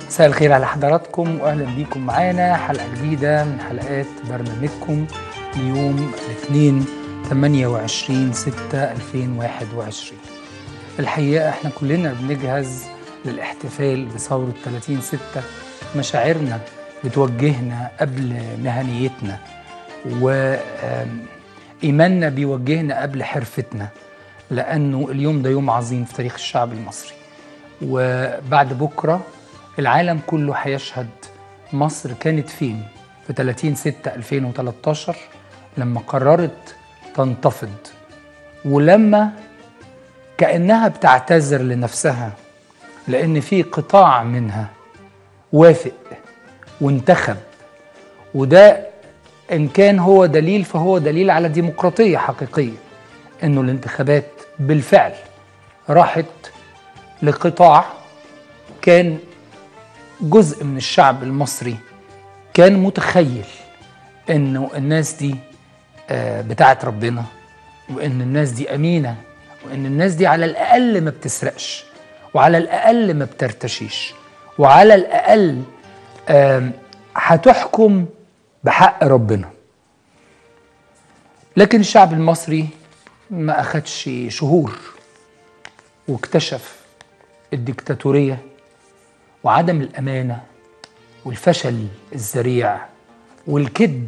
مساء الخير على حضراتكم واهلا بيكم معانا حلقه جديده من حلقات برنامجكم ليوم الاثنين 28 6 2021 الحقيقه احنا كلنا بنجهز للاحتفال بثوره 30 6 مشاعرنا بتوجهنا قبل مهنيتنا وإيماننا بيوجهنا قبل حرفتنا لأنه اليوم ده يوم عظيم في تاريخ الشعب المصري وبعد بكرة العالم كله هيشهد مصر كانت فين في 30 6 2013 لما قررت تنتفض ولما كأنها بتعتذر لنفسها لأن في قطاع منها وافق وانتخب وده إن كان هو دليل فهو دليل على ديمقراطية حقيقية إنه الانتخابات بالفعل راحت لقطاع كان جزء من الشعب المصري كان متخيل إنه الناس دي بتاعت ربنا وإن الناس دي أمينة وإن الناس دي على الأقل ما بتسرقش وعلى الأقل ما بترتشيش وعلى الأقل هتحكم بحق ربنا لكن الشعب المصري ما أخدش شهور واكتشف الديكتاتورية وعدم الأمانة والفشل الذريع والكذب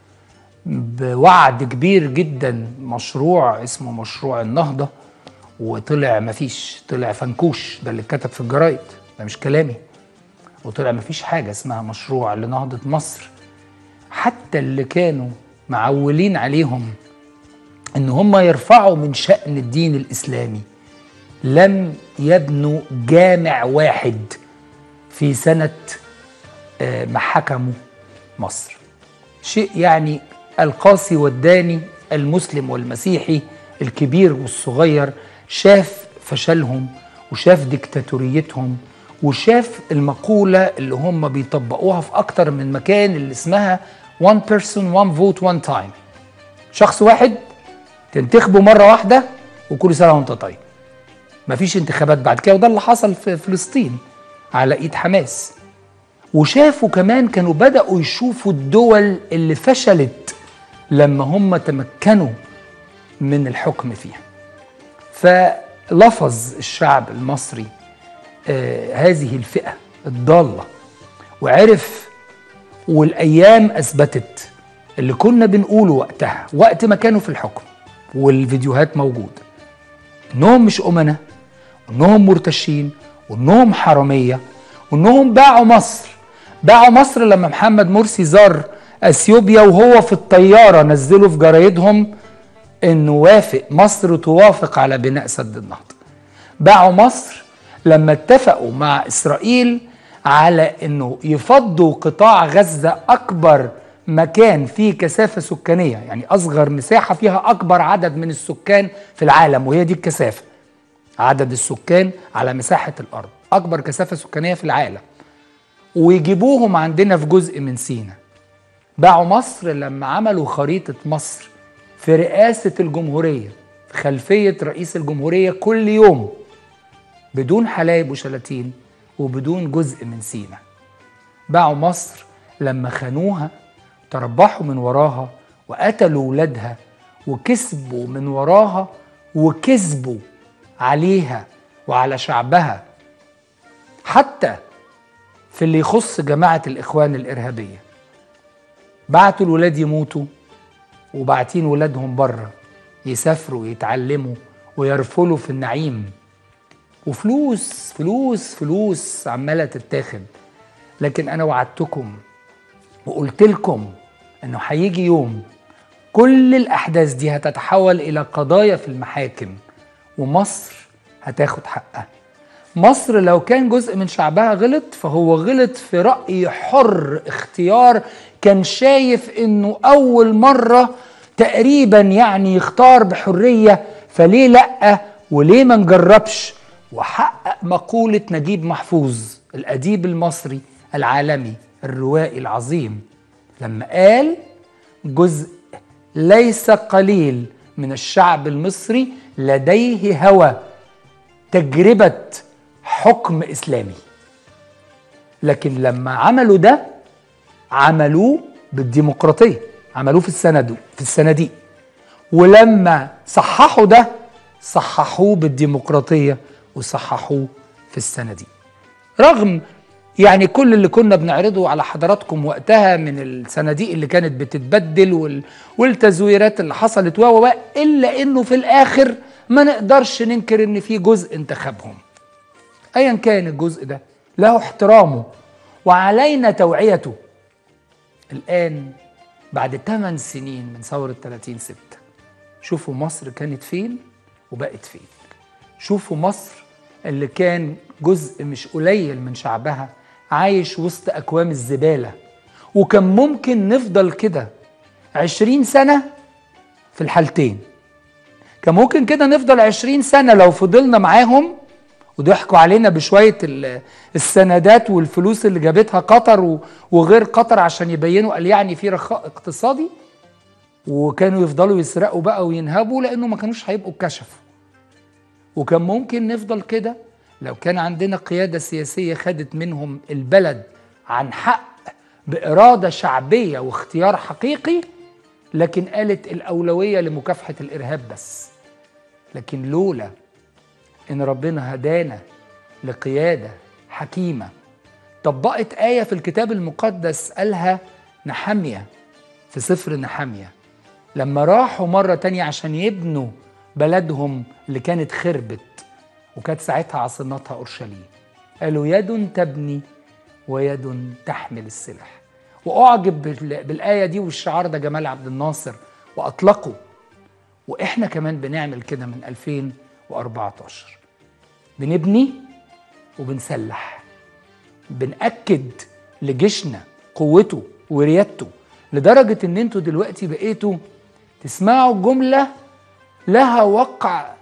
بوعد كبير جدا مشروع اسمه مشروع النهضة وطلع مفيش طلع فنكوش ده اللي اتكتب في الجرايد ده مش كلامي وطلع مفيش حاجة اسمها مشروع لنهضة مصر حتى اللي كانوا معولين عليهم ان هم يرفعوا من شأن الدين الإسلامي لم يبنوا جامع واحد في سنة ما حكموا مصر شيء يعني القاسي والداني المسلم والمسيحي الكبير والصغير شاف فشلهم وشاف ديكتاتوريتهم وشاف المقولة اللي هم بيطبقوها في أكتر من مكان اللي اسمها one person one vote one time شخص واحد تنتخبه مرة واحدة وكل سنة وانت طيب مفيش انتخابات بعد كده وده اللي حصل في فلسطين على ايد حماس وشافوا كمان كانوا بدأوا يشوفوا الدول اللي فشلت لما هم تمكنوا من الحكم فيها فلفظ الشعب المصري آه هذه الفئة الضالة وعرف والأيام أثبتت اللي كنا بنقوله وقتها وقت ما كانوا في الحكم والفيديوهات موجودة إنهم مش أمنة وإنهم مرتشين وإنهم حرامية وإنهم باعوا مصر باعوا مصر لما محمد مرسي زار أثيوبيا وهو في الطيارة نزلوا في جرايدهم إنه وافق مصر توافق على بناء سد النهضة باعوا مصر لما اتفقوا مع إسرائيل على انه يفضوا قطاع غزه اكبر مكان فيه كثافه سكانيه يعني اصغر مساحه فيها اكبر عدد من السكان في العالم وهي دي الكثافه عدد السكان على مساحه الارض اكبر كثافه سكانيه في العالم ويجيبوهم عندنا في جزء من سينا باعوا مصر لما عملوا خريطه مصر في رئاسه الجمهوريه في خلفيه رئيس الجمهوريه كل يوم بدون حلايب وشلاتين وبدون جزء من سينا باعوا مصر لما خانوها تربحوا من وراها وقتلوا ولادها وكسبوا من وراها وكسبوا عليها وعلى شعبها حتى في اللي يخص جماعة الإخوان الإرهابية بعتوا الولاد يموتوا وبعتين ولادهم بره يسافروا يتعلموا ويرفلوا في النعيم وفلوس فلوس فلوس عماله تتاخد لكن انا وعدتكم وقلت لكم انه هيجي يوم كل الاحداث دي هتتحول الى قضايا في المحاكم ومصر هتاخد حقها مصر لو كان جزء من شعبها غلط فهو غلط في راي حر اختيار كان شايف انه اول مره تقريبا يعني يختار بحريه فليه لا وليه ما نجربش وحقق مقولة نجيب محفوظ الأديب المصري العالمي الروائي العظيم لما قال جزء ليس قليل من الشعب المصري لديه هوى تجربة حكم إسلامي لكن لما عملوا ده عملوه بالديمقراطيه عملوه في السند في الصناديق ولما صححوا ده صححوه بالديمقراطيه وصححوه في الصناديق رغم يعني كل اللي كنا بنعرضه على حضراتكم وقتها من الصناديق اللي كانت بتتبدل وال... والتزويرات اللي حصلت و الا انه في الاخر ما نقدرش ننكر ان في جزء انتخبهم ايا كان الجزء ده له احترامه وعلينا توعيته الان بعد 8 سنين من ثوره 30 6 شوفوا مصر كانت فين وبقت فين شوفوا مصر اللي كان جزء مش قليل من شعبها عايش وسط أكوام الزبالة وكان ممكن نفضل كده عشرين سنة في الحالتين كان ممكن كده نفضل عشرين سنة لو فضلنا معاهم وضحكوا علينا بشوية السندات والفلوس اللي جابتها قطر وغير قطر عشان يبينوا قال يعني في رخاء اقتصادي وكانوا يفضلوا يسرقوا بقى وينهبوا لأنه ما كانوش هيبقوا اتكشفوا وكان ممكن نفضل كده لو كان عندنا قيادة سياسية خدت منهم البلد عن حق بإرادة شعبية واختيار حقيقي لكن قالت الأولوية لمكافحة الإرهاب بس لكن لولا إن ربنا هدانا لقيادة حكيمة طبقت آية في الكتاب المقدس قالها نحمية في سفر نحمية لما راحوا مرة تانية عشان يبنوا بلدهم اللي كانت خربت وكانت ساعتها عاصمتها اورشليم قالوا يد تبني ويد تحمل السلاح واعجب بالايه دي والشعار ده جمال عبد الناصر واطلقه واحنا كمان بنعمل كده من 2014 بنبني وبنسلح بنأكد لجيشنا قوته وريادته لدرجة ان انتوا دلوقتي بقيتوا تسمعوا جملة لها وقع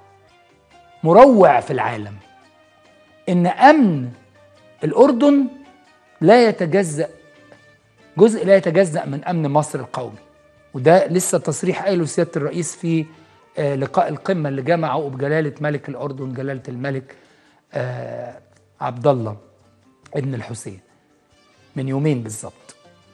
مروع في العالم ان امن الاردن لا يتجزا جزء لا يتجزا من امن مصر القومي وده لسه تصريح قايله سياده الرئيس في آه لقاء القمه اللي جمعه بجلاله ملك الاردن جلاله الملك آه عبد الله ابن الحسين من يومين بالظبط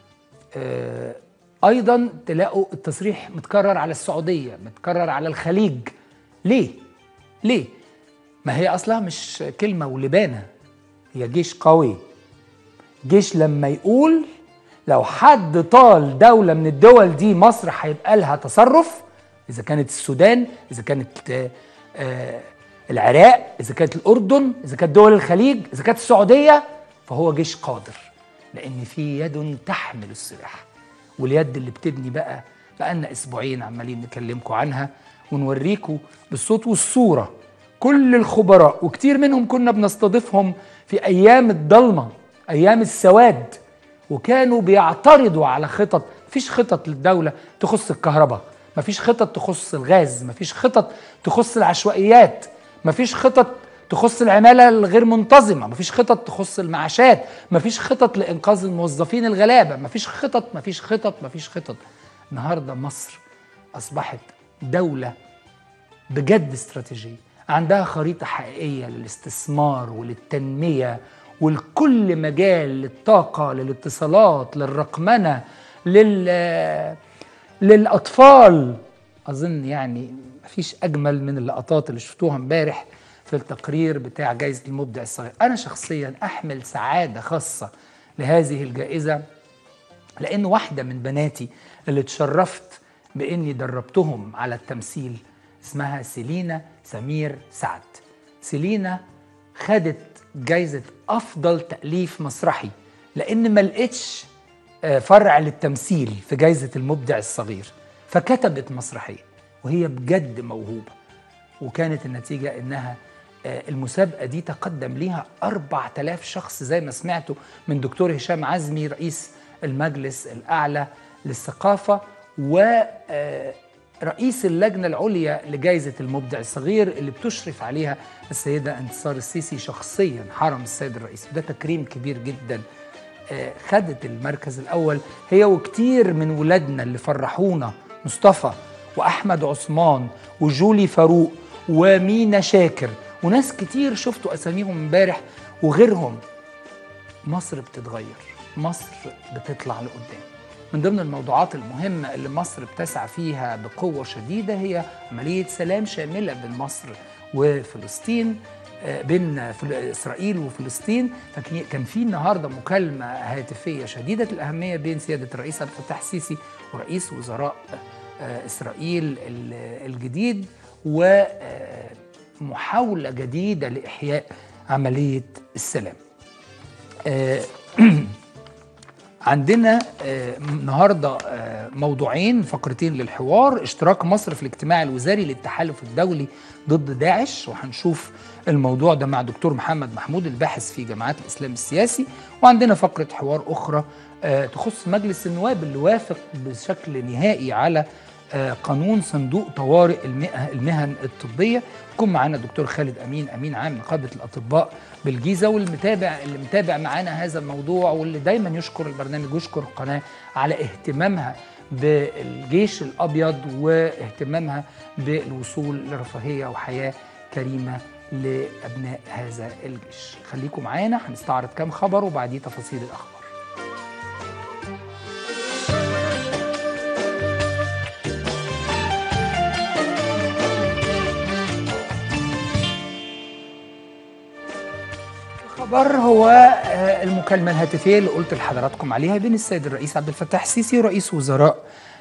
آه ايضا تلاقوا التصريح متكرر على السعوديه متكرر على الخليج ليه ليه ما هي اصلها مش كلمه ولبانه هي جيش قوي جيش لما يقول لو حد طال دوله من الدول دي مصر هيبقى لها تصرف اذا كانت السودان اذا كانت آه آه العراق اذا كانت الاردن اذا كانت دول الخليج اذا كانت السعوديه فهو جيش قادر لان في يد تحمل السلاح واليد اللي بتبني بقى بقالنا اسبوعين عمالين نكلمكم عنها ونوريكم بالصوت والصوره كل الخبراء وكتير منهم كنا بنستضيفهم في ايام الضلمه ايام السواد وكانوا بيعترضوا على خطط مفيش خطط للدوله تخص الكهرباء مفيش خطط تخص الغاز مفيش خطط تخص العشوائيات مفيش خطط تخص العماله الغير منتظمه مفيش خطط تخص المعاشات مفيش خطط لانقاذ الموظفين الغلابه مفيش خطط مفيش خطط مفيش خطط النهارده مصر اصبحت دوله بجد استراتيجيه عندها خريطه حقيقيه للاستثمار وللتنميه ولكل مجال للطاقه للاتصالات للرقمنه لل للاطفال اظن يعني مفيش اجمل من اللقطات اللي شفتوها امبارح في التقرير بتاع جائزة المبدع الصغير أنا شخصيا أحمل سعادة خاصة لهذه الجائزة لأن واحدة من بناتي اللي اتشرفت بإني دربتهم على التمثيل اسمها سيلينا سمير سعد سيلينا خدت جايزة أفضل تأليف مسرحي لأن ما لقيتش فرع للتمثيل في جايزة المبدع الصغير فكتبت مسرحية وهي بجد موهوبة وكانت النتيجة إنها المسابقة دي تقدم ليها 4000 شخص زي ما سمعتوا من دكتور هشام عزمي رئيس المجلس الأعلى للثقافة ورئيس اللجنة العليا لجائزة المبدع الصغير اللي بتشرف عليها السيدة انتصار السيسي شخصيا حرم السيد الرئيس وده تكريم كبير جدا خدت المركز الأول هي وكتير من ولادنا اللي فرحونا مصطفى وأحمد عثمان وجولي فاروق ومينا شاكر وناس كتير شفتوا اساميهم امبارح وغيرهم مصر بتتغير مصر بتطلع لقدام من ضمن الموضوعات المهمة اللي مصر بتسعى فيها بقوة شديدة هي عملية سلام شاملة بين مصر وفلسطين آه، بين فل- إسرائيل وفلسطين فكان في النهاردة مكالمة هاتفية شديدة الأهمية بين سيادة الرئيس عبد الفتاح السيسي ورئيس وزراء آه، إسرائيل ال- الجديد ومحاولة جديدة لإحياء عملية السلام آه، عندنا آه، النهارده آه، موضوعين فقرتين للحوار اشتراك مصر في الاجتماع الوزاري للتحالف الدولي ضد داعش وهنشوف الموضوع ده مع دكتور محمد محمود الباحث في جامعات الاسلام السياسي وعندنا فقره حوار اخرى آه، تخص مجلس النواب اللي وافق بشكل نهائي على آه، قانون صندوق طوارئ المئة المهن الطبيه يكون معانا دكتور خالد امين امين عام نقابه الاطباء بالجيزه والمتابع اللي متابع معانا هذا الموضوع واللي دايما يشكر البرنامج ويشكر القناه على اهتمامها بالجيش الابيض واهتمامها بالوصول لرفاهيه وحياه كريمه لابناء هذا الجيش خليكم معانا هنستعرض كام خبر وبعديه تفاصيل الاخبار الخبر هو آه، المكالمة الهاتفية اللي قلت لحضراتكم عليها بين السيد الرئيس عبد الفتاح السيسي ورئيس وزراء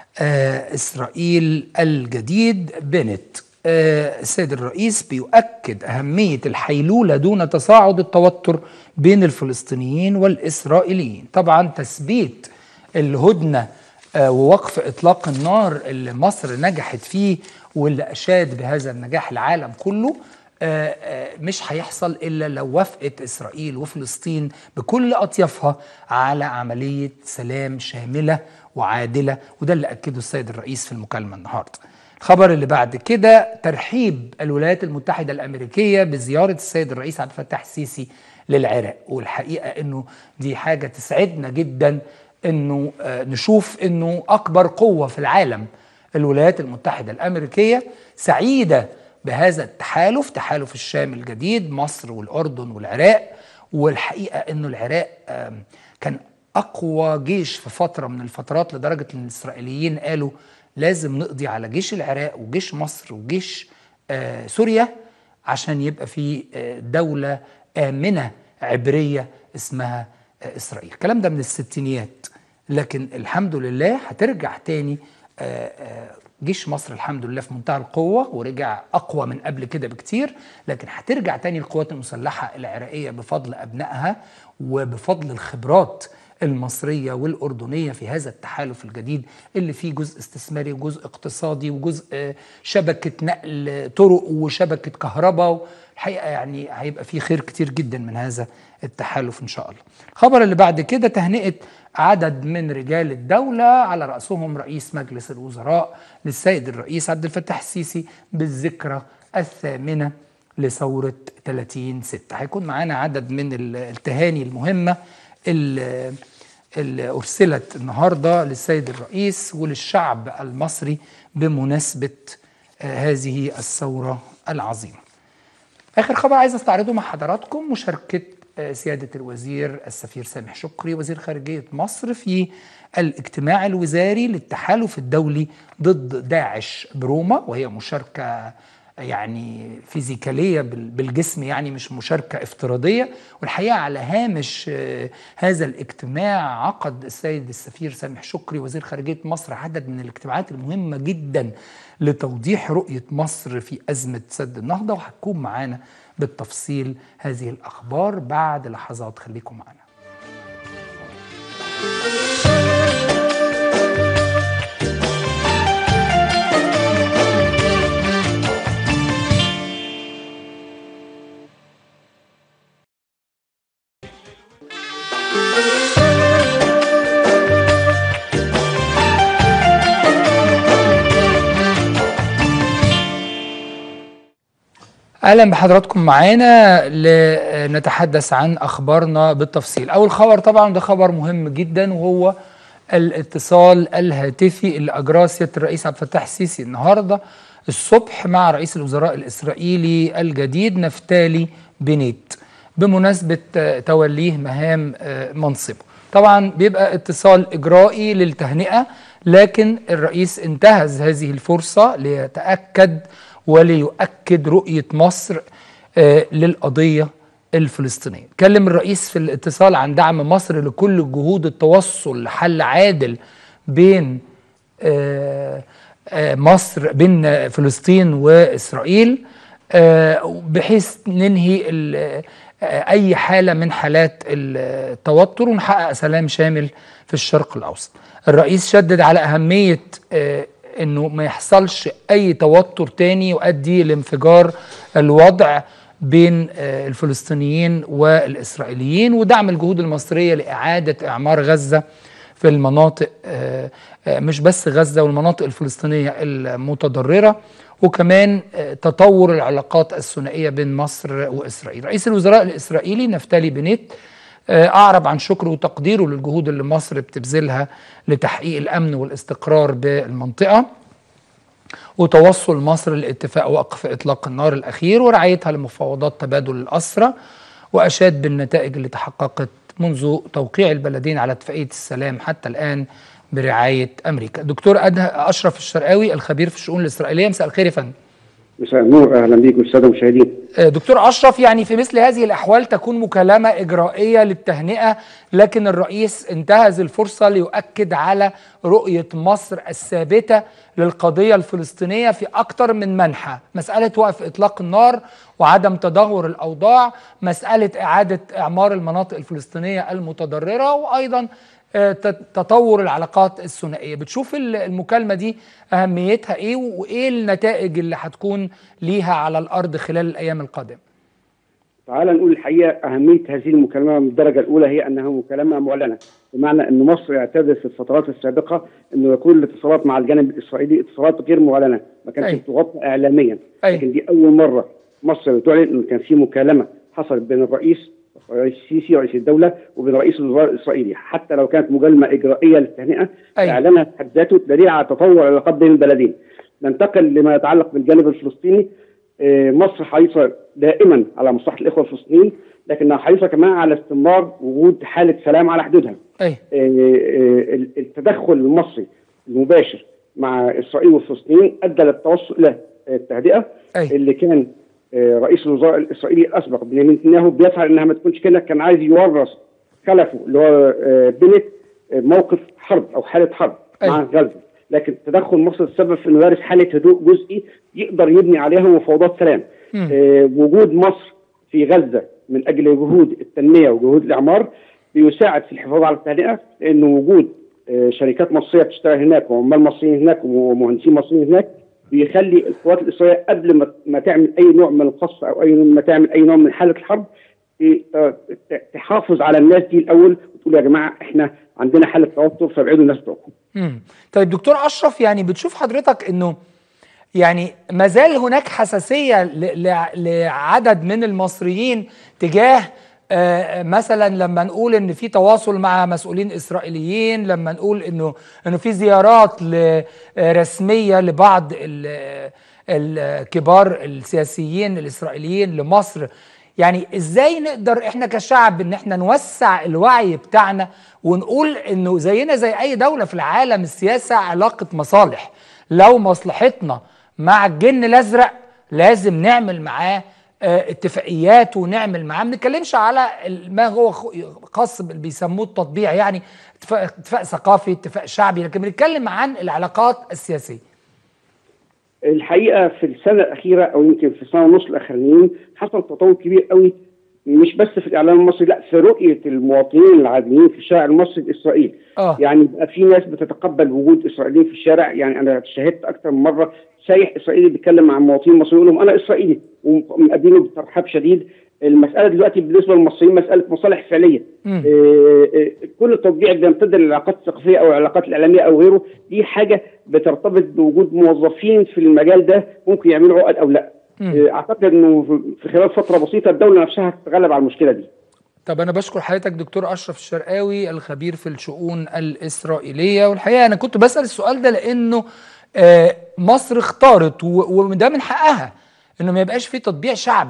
آه، إسرائيل الجديد بنت آه، السيد الرئيس بيؤكد أهمية الحيلولة دون تصاعد التوتر بين الفلسطينيين والإسرائيليين طبعا تثبيت الهدنة آه، ووقف إطلاق النار اللي مصر نجحت فيه واللي أشاد بهذا النجاح العالم كله آه، آه، مش هيحصل الا لو وافقت اسرائيل وفلسطين بكل اطيافها على عمليه سلام شامله وعادله وده اللي اكده السيد الرئيس في المكالمه النهارده. الخبر اللي بعد كده ترحيب الولايات المتحده الامريكيه بزياره السيد الرئيس عبد الفتاح السيسي للعراق والحقيقه انه دي حاجه تسعدنا جدا انه آه، نشوف انه اكبر قوه في العالم الولايات المتحده الامريكيه سعيده بهذا التحالف تحالف الشام الجديد مصر والأردن والعراق والحقيقة أنه العراق آم، كان أقوى جيش في فترة من الفترات لدرجة أن الإسرائيليين قالوا لازم نقضي على جيش العراق وجيش مصر وجيش آه، سوريا عشان يبقى في آه، دولة آمنة عبرية اسمها آه، إسرائيل الكلام ده من الستينيات لكن الحمد لله هترجع تاني آه، آه، جيش مصر الحمد لله في منتهى القوة ورجع أقوى من قبل كده بكتير لكن هترجع تاني القوات المسلحة العراقية بفضل أبنائها وبفضل الخبرات المصرية والأردنية في هذا التحالف الجديد اللي فيه جزء استثماري وجزء اقتصادي وجزء آه، شبكة نقل طرق وشبكة كهرباء الحقيقة يعني هيبقى فيه خير كتير جدا من هذا التحالف إن شاء الله الخبر اللي بعد كده تهنئة عدد من رجال الدولة على رأسهم رئيس مجلس الوزراء للسيد الرئيس عبد الفتاح السيسي بالذكرى الثامنة لثورة 30 ستة هيكون معانا عدد من ال- التهاني المهمة اللي اللي أرسلت النهاردة للسيد الرئيس وللشعب المصري بمناسبة آه، هذه الثورة العظيمة اخر خبر عايز استعرضه مع حضراتكم مشاركه آه، سياده الوزير السفير سامح شكري وزير خارجيه مصر في الاجتماع الوزاري للتحالف الدولي ضد داعش بروما وهي مشاركه يعني فيزيكاليه بال- بالجسم يعني مش مشاركه افتراضيه والحقيقه على هامش آه، هذا الاجتماع عقد السيد السفير سامح شكري وزير خارجيه مصر عدد من الاجتماعات المهمه جدا لتوضيح رؤيه مصر في ازمه سد النهضه وهتكون معانا بالتفصيل هذه الاخبار بعد لحظات خليكم معنا اهلا بحضراتكم معانا لنتحدث عن اخبارنا بالتفصيل اول خبر طبعا ده خبر مهم جدا وهو الاتصال الهاتفي اللي اجراه سياده الرئيس عبد الفتاح السيسي النهارده الصبح مع رئيس الوزراء الاسرائيلي الجديد نفتالي بنيت بمناسبة توليه مهام منصبه طبعا بيبقى اتصال إجرائي للتهنئة لكن الرئيس انتهز هذه الفرصة ليتأكد وليؤكد رؤية مصر للقضية الفلسطينية كلم الرئيس في الاتصال عن دعم مصر لكل جهود التوصل لحل عادل بين مصر بين فلسطين وإسرائيل بحيث ننهي أي حالة من حالات التوتر ونحقق سلام شامل في الشرق الأوسط الرئيس شدد على أهمية أنه ما يحصلش أي توتر تاني يؤدي لانفجار الوضع بين الفلسطينيين والإسرائيليين ودعم الجهود المصرية لإعادة إعمار غزة في المناطق مش بس غزة والمناطق الفلسطينية المتضررة وكمان تطور العلاقات الثنائية بين مصر وإسرائيل رئيس الوزراء الإسرائيلي نفتالي بنيت أعرب عن شكره وتقديره للجهود اللي مصر بتبذلها لتحقيق الأمن والاستقرار بالمنطقة وتوصل مصر لاتفاق وقف إطلاق النار الأخير ورعايتها لمفاوضات تبادل الأسرى وأشاد بالنتائج اللي تحققت منذ توقيع البلدين على اتفاقية السلام حتى الآن برعاية أمريكا دكتور أشرف الشرقاوي الخبير في الشؤون الإسرائيلية مساء الخير يا فندم مساء النور اهلا بيك والساده المشاهدين دكتور اشرف يعني في مثل هذه الاحوال تكون مكالمه اجرائيه للتهنئه لكن الرئيس انتهز الفرصه ليؤكد على رؤيه مصر الثابته للقضيه الفلسطينيه في اكثر من منحى مساله وقف اطلاق النار وعدم تدهور الاوضاع مساله اعاده اعمار المناطق الفلسطينيه المتضرره وايضا تطور العلاقات الثنائيه بتشوف المكالمه دي اهميتها ايه وايه النتائج اللي هتكون ليها على الارض خلال الايام القادمه تعال نقول الحقيقه اهميه هذه المكالمه من الدرجه الاولى هي انها مكالمه معلنه بمعنى ان مصر اعتادت في الفترات السابقه انه يكون الاتصالات مع الجانب الاسرائيلي اتصالات غير معلنه ما كانتش بتغطى اعلاميا أي. لكن دي اول مره مصر بتعلن انه كان في مكالمه حصلت بين الرئيس رئيس السيسي رئيس الدولة وبين رئيس الوزراء الإسرائيلي حتى لو كانت مكالمة إجرائية للتهنئة أي. إعلانها في حد ذاته دليل على تطور العلاقات بين البلدين ننتقل لما يتعلق بالجانب الفلسطيني مصر حريصة دائما على مصلحة الإخوة الفلسطينيين لكنها حريصة كمان على استمرار وجود حالة سلام على حدودها أي. التدخل المصري المباشر مع إسرائيل والفلسطينيين أدى للتوصل إلى التهدئة أي. اللي كان رئيس الوزراء الاسرائيلي الاسبق بنيامين نتنياهو بيسعى انها ما تكونش كده كان عايز يورث خلفه اللي هو بنت موقف حرب او حاله حرب أي. مع غزه لكن تدخل مصر تسبب في انه يورث حاله هدوء جزئي يقدر يبني عليها مفاوضات سلام آه وجود مصر في غزه من اجل جهود التنميه وجهود الاعمار بيساعد في الحفاظ على التهدئه لانه وجود آه شركات مصريه بتشتغل هناك وعمال مصريين هناك ومهندسين مصريين هناك بيخلي القوات الاسرائيليه قبل ما ما تعمل اي نوع من القصف او اي ما تعمل اي نوع من حاله الحرب تحافظ على الناس دي الاول وتقول يا جماعه احنا عندنا حاله توتر فابعدوا الناس بتوعكم. امم طيب دكتور اشرف يعني بتشوف حضرتك انه يعني ما زال هناك حساسيه لعدد من المصريين تجاه آه مثلا لما نقول ان في تواصل مع مسؤولين اسرائيليين لما نقول انه انه في زيارات رسميه لبعض الكبار السياسيين الاسرائيليين لمصر يعني ازاي نقدر احنا كشعب ان احنا نوسع الوعي بتاعنا ونقول انه زينا زي اي دوله في العالم السياسه علاقه مصالح لو مصلحتنا مع الجن الازرق لازم نعمل معاه اتفاقيات ونعمل معاه ما بنتكلمش على ما هو خاص بيسموه التطبيع يعني اتفاق, اتفاق ثقافي اتفاق شعبي لكن بنتكلم عن العلاقات السياسيه الحقيقه في السنه الاخيره او يمكن في السنه ونص الاخرانيين حصل تطور كبير قوي مش بس في الاعلام المصري لا في رؤيه المواطنين العاديين في الشارع المصري لاسرائيل آه. يعني بقى في ناس بتتقبل وجود اسرائيليين في الشارع يعني انا شاهدت اكثر من مره سايح اسرائيلي بيتكلم مع مواطنين مصريين يقول لهم انا اسرائيلي ومقابلينه بترحاب شديد المساله دلوقتي بالنسبه للمصريين مساله مصالح فعليه آه كل التطبيع اللي بيمتد للعلاقات الثقافيه او العلاقات الاعلاميه او غيره دي حاجه بترتبط بوجود موظفين في المجال ده ممكن يعملوا عقد او لا آه اعتقد انه في خلال فتره بسيطه الدوله نفسها هتتغلب على المشكله دي طب انا بشكر حضرتك دكتور اشرف الشرقاوي الخبير في الشؤون الاسرائيليه والحقيقه انا كنت بسال السؤال ده لانه آه مصر اختارت وده من حقها انه ما يبقاش في تطبيع شعبي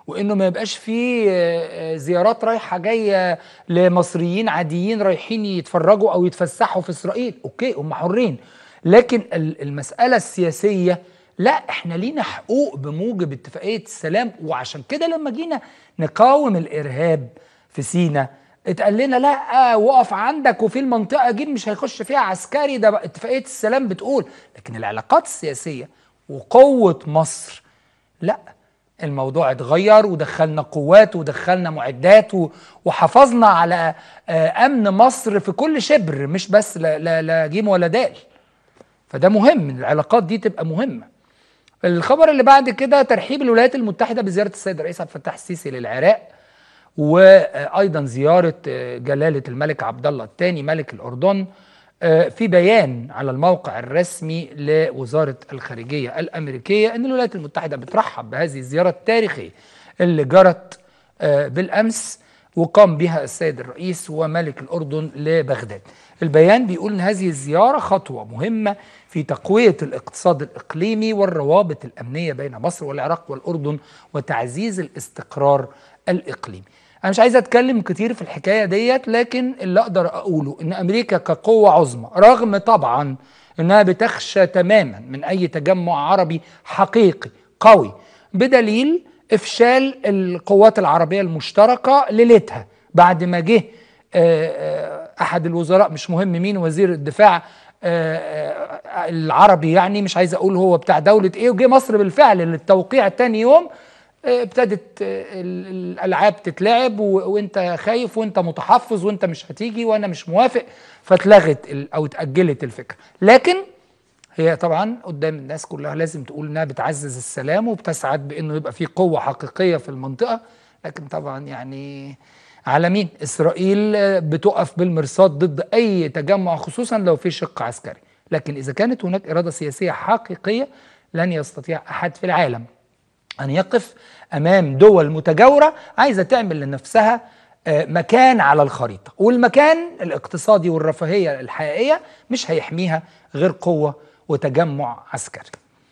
وانه ما يبقاش فيه آه، آه، زيارات رايحه جايه لمصريين عاديين رايحين يتفرجوا او يتفسحوا في اسرائيل اوكي هم حرين لكن ال- المساله السياسيه لا احنا لينا حقوق بموجب اتفاقيه السلام وعشان كده لما جينا نقاوم الارهاب في سينا اتقال لنا لا وقف عندك وفي المنطقه دي مش هيخش فيها عسكري ده بقى اتفاقيه السلام بتقول لكن العلاقات السياسيه وقوه مصر لا الموضوع اتغير ودخلنا قوات ودخلنا معدات و- وحافظنا على آه، امن مصر في كل شبر مش بس لا, لا, لا جيم ولا دال فده مهم العلاقات دي تبقى مهمه الخبر اللي بعد كده ترحيب الولايات المتحده بزياره السيد الرئيس عبد الفتاح السيسي للعراق وايضا زياره آه، جلاله الملك عبد الله الثاني ملك الاردن آه، في بيان على الموقع الرسمي لوزاره الخارجيه الامريكيه ان الولايات المتحده بترحب بهذه الزياره التاريخيه اللي جرت آه، بالامس وقام بها السيد الرئيس وملك الاردن لبغداد. البيان بيقول ان هذه الزياره خطوه مهمه في تقويه الاقتصاد الاقليمي والروابط الامنيه بين مصر والعراق والاردن وتعزيز الاستقرار الاقليمي. انا مش عايز اتكلم كتير في الحكايه ديت لكن اللي اقدر اقوله ان امريكا كقوه عظمى رغم طبعا انها بتخشى تماما من اي تجمع عربي حقيقي قوي بدليل افشال القوات العربيه المشتركه ليلتها بعد ما جه آه، آه، احد الوزراء مش مهم مين وزير الدفاع آه، آه، العربي يعني مش عايز اقول هو بتاع دوله ايه وجه مصر بالفعل للتوقيع تاني يوم آه، ابتدت آه، ال- الالعاب تتلعب و- وانت خايف وانت متحفظ وانت مش هتيجي وانا مش موافق فاتلغت ال- او اتاجلت الفكره لكن هي طبعا قدام الناس كلها لازم تقول انها بتعزز السلام وبتسعد بانه يبقى في قوه حقيقيه في المنطقه لكن طبعا يعني على مين؟ اسرائيل آه، بتقف بالمرصاد ضد اي تجمع خصوصا لو في شق عسكري، لكن اذا كانت هناك اراده سياسيه حقيقيه لن يستطيع احد في العالم أن يقف أمام دول متجاورة عايزة تعمل لنفسها آه، مكان على الخريطة والمكان الاقتصادي والرفاهية الحقيقية مش هيحميها غير قوة وتجمع عسكري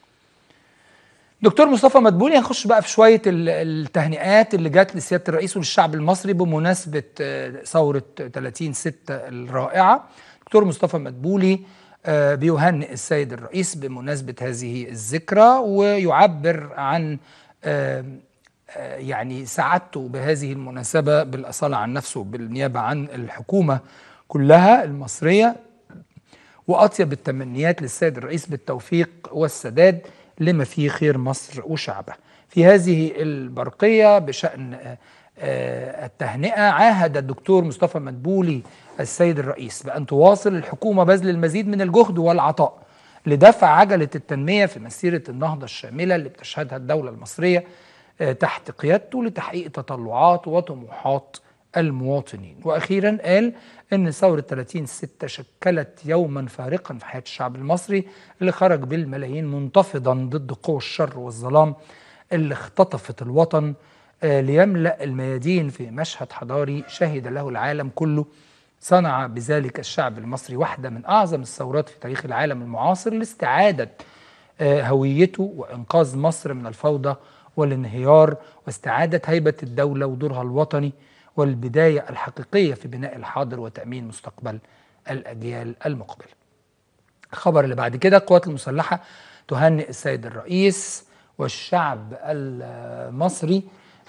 دكتور مصطفى مدبولي هنخش بقى في شوية ال- التهنئات اللي جات لسيادة الرئيس وللشعب المصري بمناسبة آه، ثورة 30 ستة الرائعة دكتور مصطفى مدبولي آه، بيهنئ السيد الرئيس بمناسبة هذه الذكرى ويعبر عن آه، آه، يعني سعادته بهذه المناسبة بالأصالة عن نفسه بالنيابة عن الحكومة كلها المصرية وأطيب التمنيات للسيد الرئيس بالتوفيق والسداد لما فيه خير مصر وشعبها في هذه البرقية بشأن آه، آه، التهنئة عاهد الدكتور مصطفى مدبولي السيد الرئيس بأن تواصل الحكومة بذل المزيد من الجهد والعطاء لدفع عجلة التنمية في مسيرة النهضة الشاملة اللي بتشهدها الدولة المصرية آه، تحت قيادته لتحقيق تطلعات وطموحات المواطنين وأخيرا قال أن ثورة 30 ستة شكلت يوما فارقا في حياة الشعب المصري اللي خرج بالملايين منتفضا ضد قوى الشر والظلام اللي اختطفت الوطن آه، ليملأ الميادين في مشهد حضاري شهد له العالم كله صنع بذلك الشعب المصري واحدة من أعظم الثورات في تاريخ العالم المعاصر لاستعادة آه، هويته وإنقاذ مصر من الفوضى والانهيار واستعادة هيبة الدولة ودورها الوطني والبداية الحقيقية في بناء الحاضر وتأمين مستقبل الأجيال المقبلة الخبر اللي بعد كده القوات المسلحة تهنئ السيد الرئيس والشعب المصري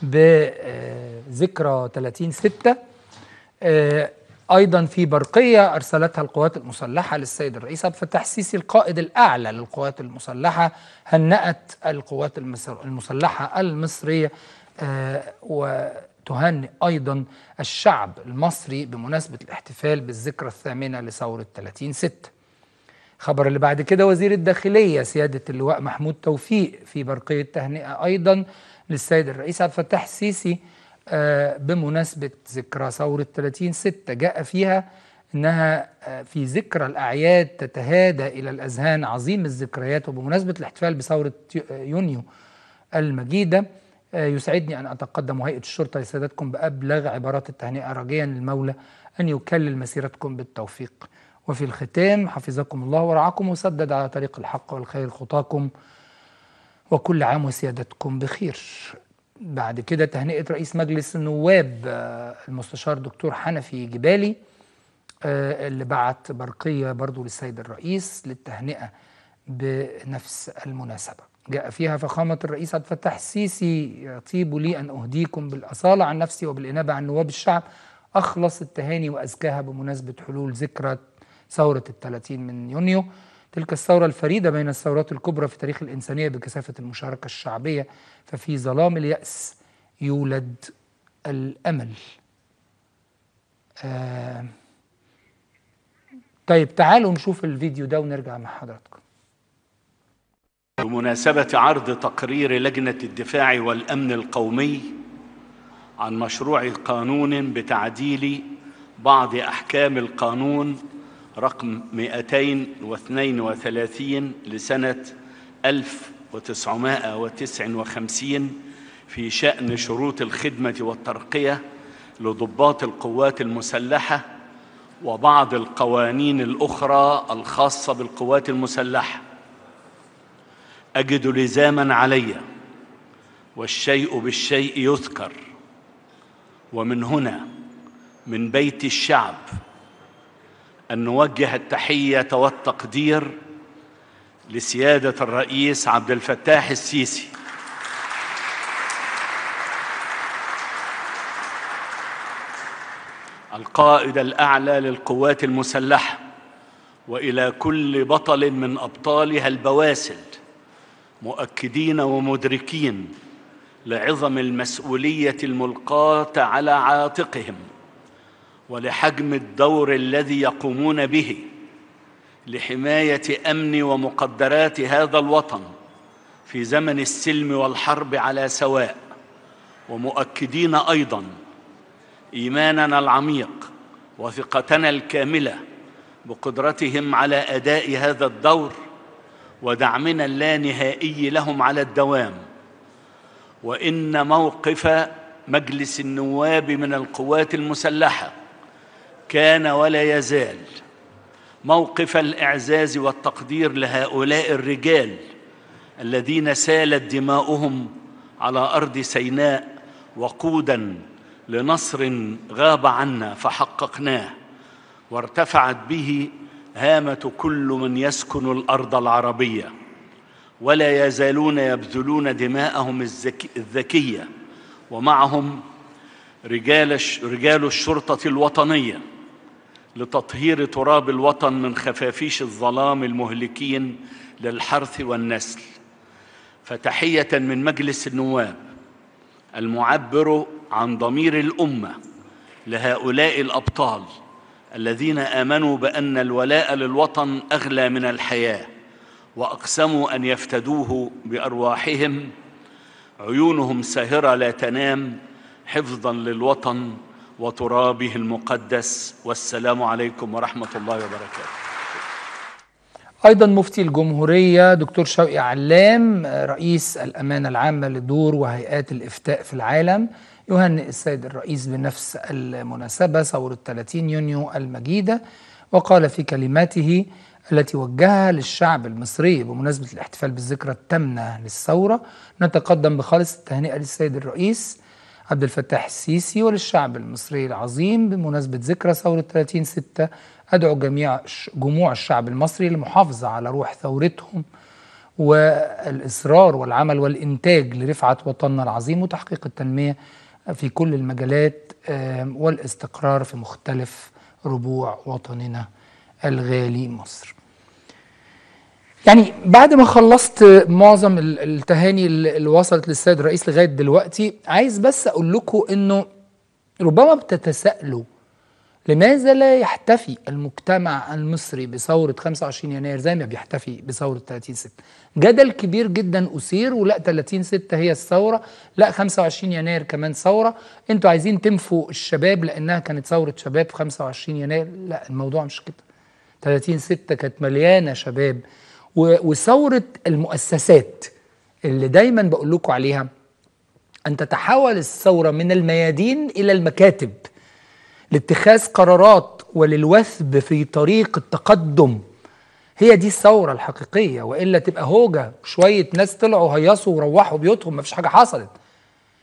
بذكرى 30 ستة آه، ايضا في برقيه ارسلتها القوات المسلحه للسيد الرئيس عبد الفتاح السيسي القائد الاعلى للقوات المسلحه هنأت القوات المس- المسلحه المصريه آه، وتهنئ ايضا الشعب المصري بمناسبه الاحتفال بالذكرى الثامنه لثوره 30 6 خبر اللي بعد كده وزير الداخلية سيادة اللواء محمود توفيق في برقية تهنئة أيضا للسيد الرئيس عبد الفتاح السيسي آه، بمناسبة ذكرى ثورة 30 ستة جاء فيها أنها آه، في ذكرى الأعياد تتهادى إلى الأذهان عظيم الذكريات وبمناسبة الاحتفال بثورة يونيو المجيدة آه، يسعدني أن أتقدم هيئة الشرطة لسادتكم بأبلغ عبارات التهنئة راجيا للمولى أن يكلل مسيرتكم بالتوفيق وفي الختام حفظكم الله ورعاكم وسدد على طريق الحق والخير خطاكم وكل عام وسيادتكم بخير بعد كده تهنئة رئيس مجلس النواب آه، المستشار دكتور حنفي جبالي آه، اللي بعت برقية برضو للسيد الرئيس للتهنئة بنفس المناسبة جاء فيها فخامة الرئيس عبد الفتاح السيسي يطيب لي أن أهديكم بالأصالة عن نفسي وبالإنابة عن نواب الشعب أخلص التهاني وأزكاها بمناسبة حلول ذكرى ثورة الثلاثين من يونيو تلك الثورة الفريدة بين الثورات الكبرى في تاريخ الإنسانية بكثافة المشاركة الشعبية ففي ظلام اليأس يولد الأمل آه طيب تعالوا نشوف الفيديو ده ونرجع مع حضراتكم بمناسبة عرض تقرير لجنة الدفاع والأمن القومي عن مشروع قانون بتعديل بعض أحكام القانون رقم 232 لسنة 1959 في شأن شروط الخدمة والترقية لضباط القوات المسلحة وبعض القوانين الأخرى الخاصة بالقوات المسلحة أجد لزاما علي والشيء بالشيء يذكر ومن هنا من بيت الشعب أن نوجه التحية والتقدير لسيادة الرئيس عبد الفتاح السيسي القائد الأعلى للقوات المسلحة وإلى كل بطل من أبطالها البواسل مؤكدين ومدركين لعظم المسؤولية الملقاة على عاتقهم ولحجم الدور الذي يقومون به لحمايه امن ومقدرات هذا الوطن في زمن السلم والحرب على سواء ومؤكدين ايضا ايماننا العميق وثقتنا الكامله بقدرتهم على اداء هذا الدور ودعمنا اللانهائي لهم على الدوام وان موقف مجلس النواب من القوات المسلحه كان ولا يزال موقف الاعزاز والتقدير لهؤلاء الرجال الذين سالت دماؤهم على ارض سيناء وقودا لنصر غاب عنا فحققناه وارتفعت به هامه كل من يسكن الارض العربيه ولا يزالون يبذلون دماءهم الذكيه ومعهم رجال رجال الشرطه الوطنيه لتطهير تراب الوطن من خفافيش الظلام المهلكين للحرث والنسل فتحيه من مجلس النواب المعبر عن ضمير الامه لهؤلاء الابطال الذين امنوا بان الولاء للوطن اغلى من الحياه واقسموا ان يفتدوه بارواحهم عيونهم ساهره لا تنام حفظا للوطن وترابه المقدس والسلام عليكم ورحمه الله وبركاته. ايضا مفتي الجمهوريه دكتور شوقي علام رئيس الامانه العامه لدور وهيئات الافتاء في العالم يهنئ السيد الرئيس بنفس المناسبه ثوره 30 يونيو المجيده وقال في كلماته التي وجهها للشعب المصري بمناسبه الاحتفال بالذكرى الثامنه للثوره نتقدم بخالص التهنئه للسيد الرئيس عبد الفتاح السيسي وللشعب المصري العظيم بمناسبة ذكرى ثورة 30 ستة أدعو جميع جموع الشعب المصري للمحافظة على روح ثورتهم والإصرار والعمل والإنتاج لرفعة وطننا العظيم وتحقيق التنمية في كل المجالات والاستقرار في مختلف ربوع وطننا الغالي مصر يعني بعد ما خلصت معظم التهاني اللي وصلت للسيد الرئيس لغايه دلوقتي عايز بس اقول لكم انه ربما بتتساءلوا لماذا لا يحتفي المجتمع المصري بثورة 25 يناير زي ما بيحتفي بثورة 30 6 جدل كبير جدا أثير ولا 30 6 هي الثورة لا 25 يناير كمان ثورة انتوا عايزين تنفوا الشباب لأنها كانت ثورة شباب 25 يناير لا الموضوع مش كده 30 6 كانت مليانة شباب وثورة المؤسسات اللي دايما بقول لكم عليها أن تتحول الثورة من الميادين إلى المكاتب لاتخاذ قرارات وللوثب في طريق التقدم هي دي الثورة الحقيقية وإلا تبقى هوجة شوية ناس طلعوا هيصوا وروحوا بيوتهم مفيش حاجة حصلت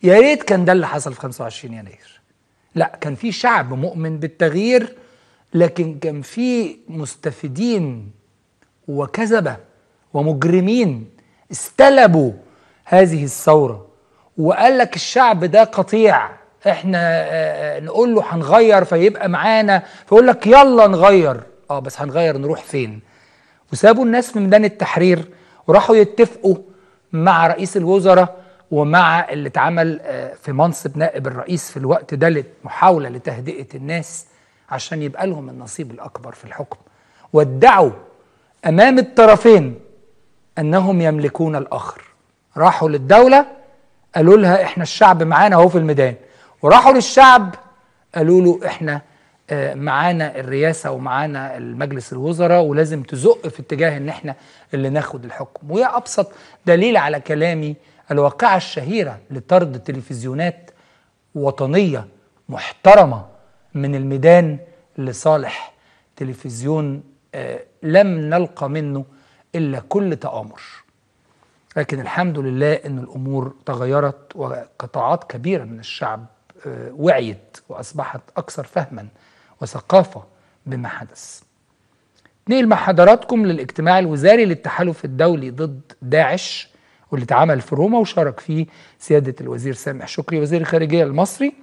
يا ريت كان ده اللي حصل في 25 يناير لا كان في شعب مؤمن بالتغيير لكن كان في مستفيدين وكذبة ومجرمين استلبوا هذه الثورة وقال لك الشعب ده قطيع احنا آه، نقول له هنغير فيبقى معانا فيقول لك يلا نغير اه بس هنغير نروح فين وسابوا الناس في ميدان التحرير وراحوا يتفقوا مع رئيس الوزراء ومع اللي اتعمل آه، في منصب نائب الرئيس في الوقت ده لمحاولة لتهدئة الناس عشان يبقى لهم النصيب الأكبر في الحكم وادعوا أمام الطرفين أنهم يملكون الآخر راحوا للدولة قالوا لها إحنا الشعب معانا أهو في الميدان وراحوا للشعب قالوا له إحنا آه، معانا الرئاسة ومعانا المجلس الوزراء ولازم تزق في اتجاه إن إحنا اللي ناخد الحكم وهي أبسط دليل على كلامي الواقعة الشهيرة لطرد تلفزيونات وطنية محترمة من الميدان لصالح تلفزيون آه، لم نلقى منه إلا كل تآمر لكن الحمد لله أن الأمور تغيرت وقطاعات كبيرة من الشعب آه، وعيت وأصبحت أكثر فهما وثقافة بما حدث نقل مع حضراتكم للاجتماع الوزاري للتحالف الدولي ضد داعش واللي اتعمل في روما وشارك فيه سيادة الوزير سامح شكري وزير الخارجية المصري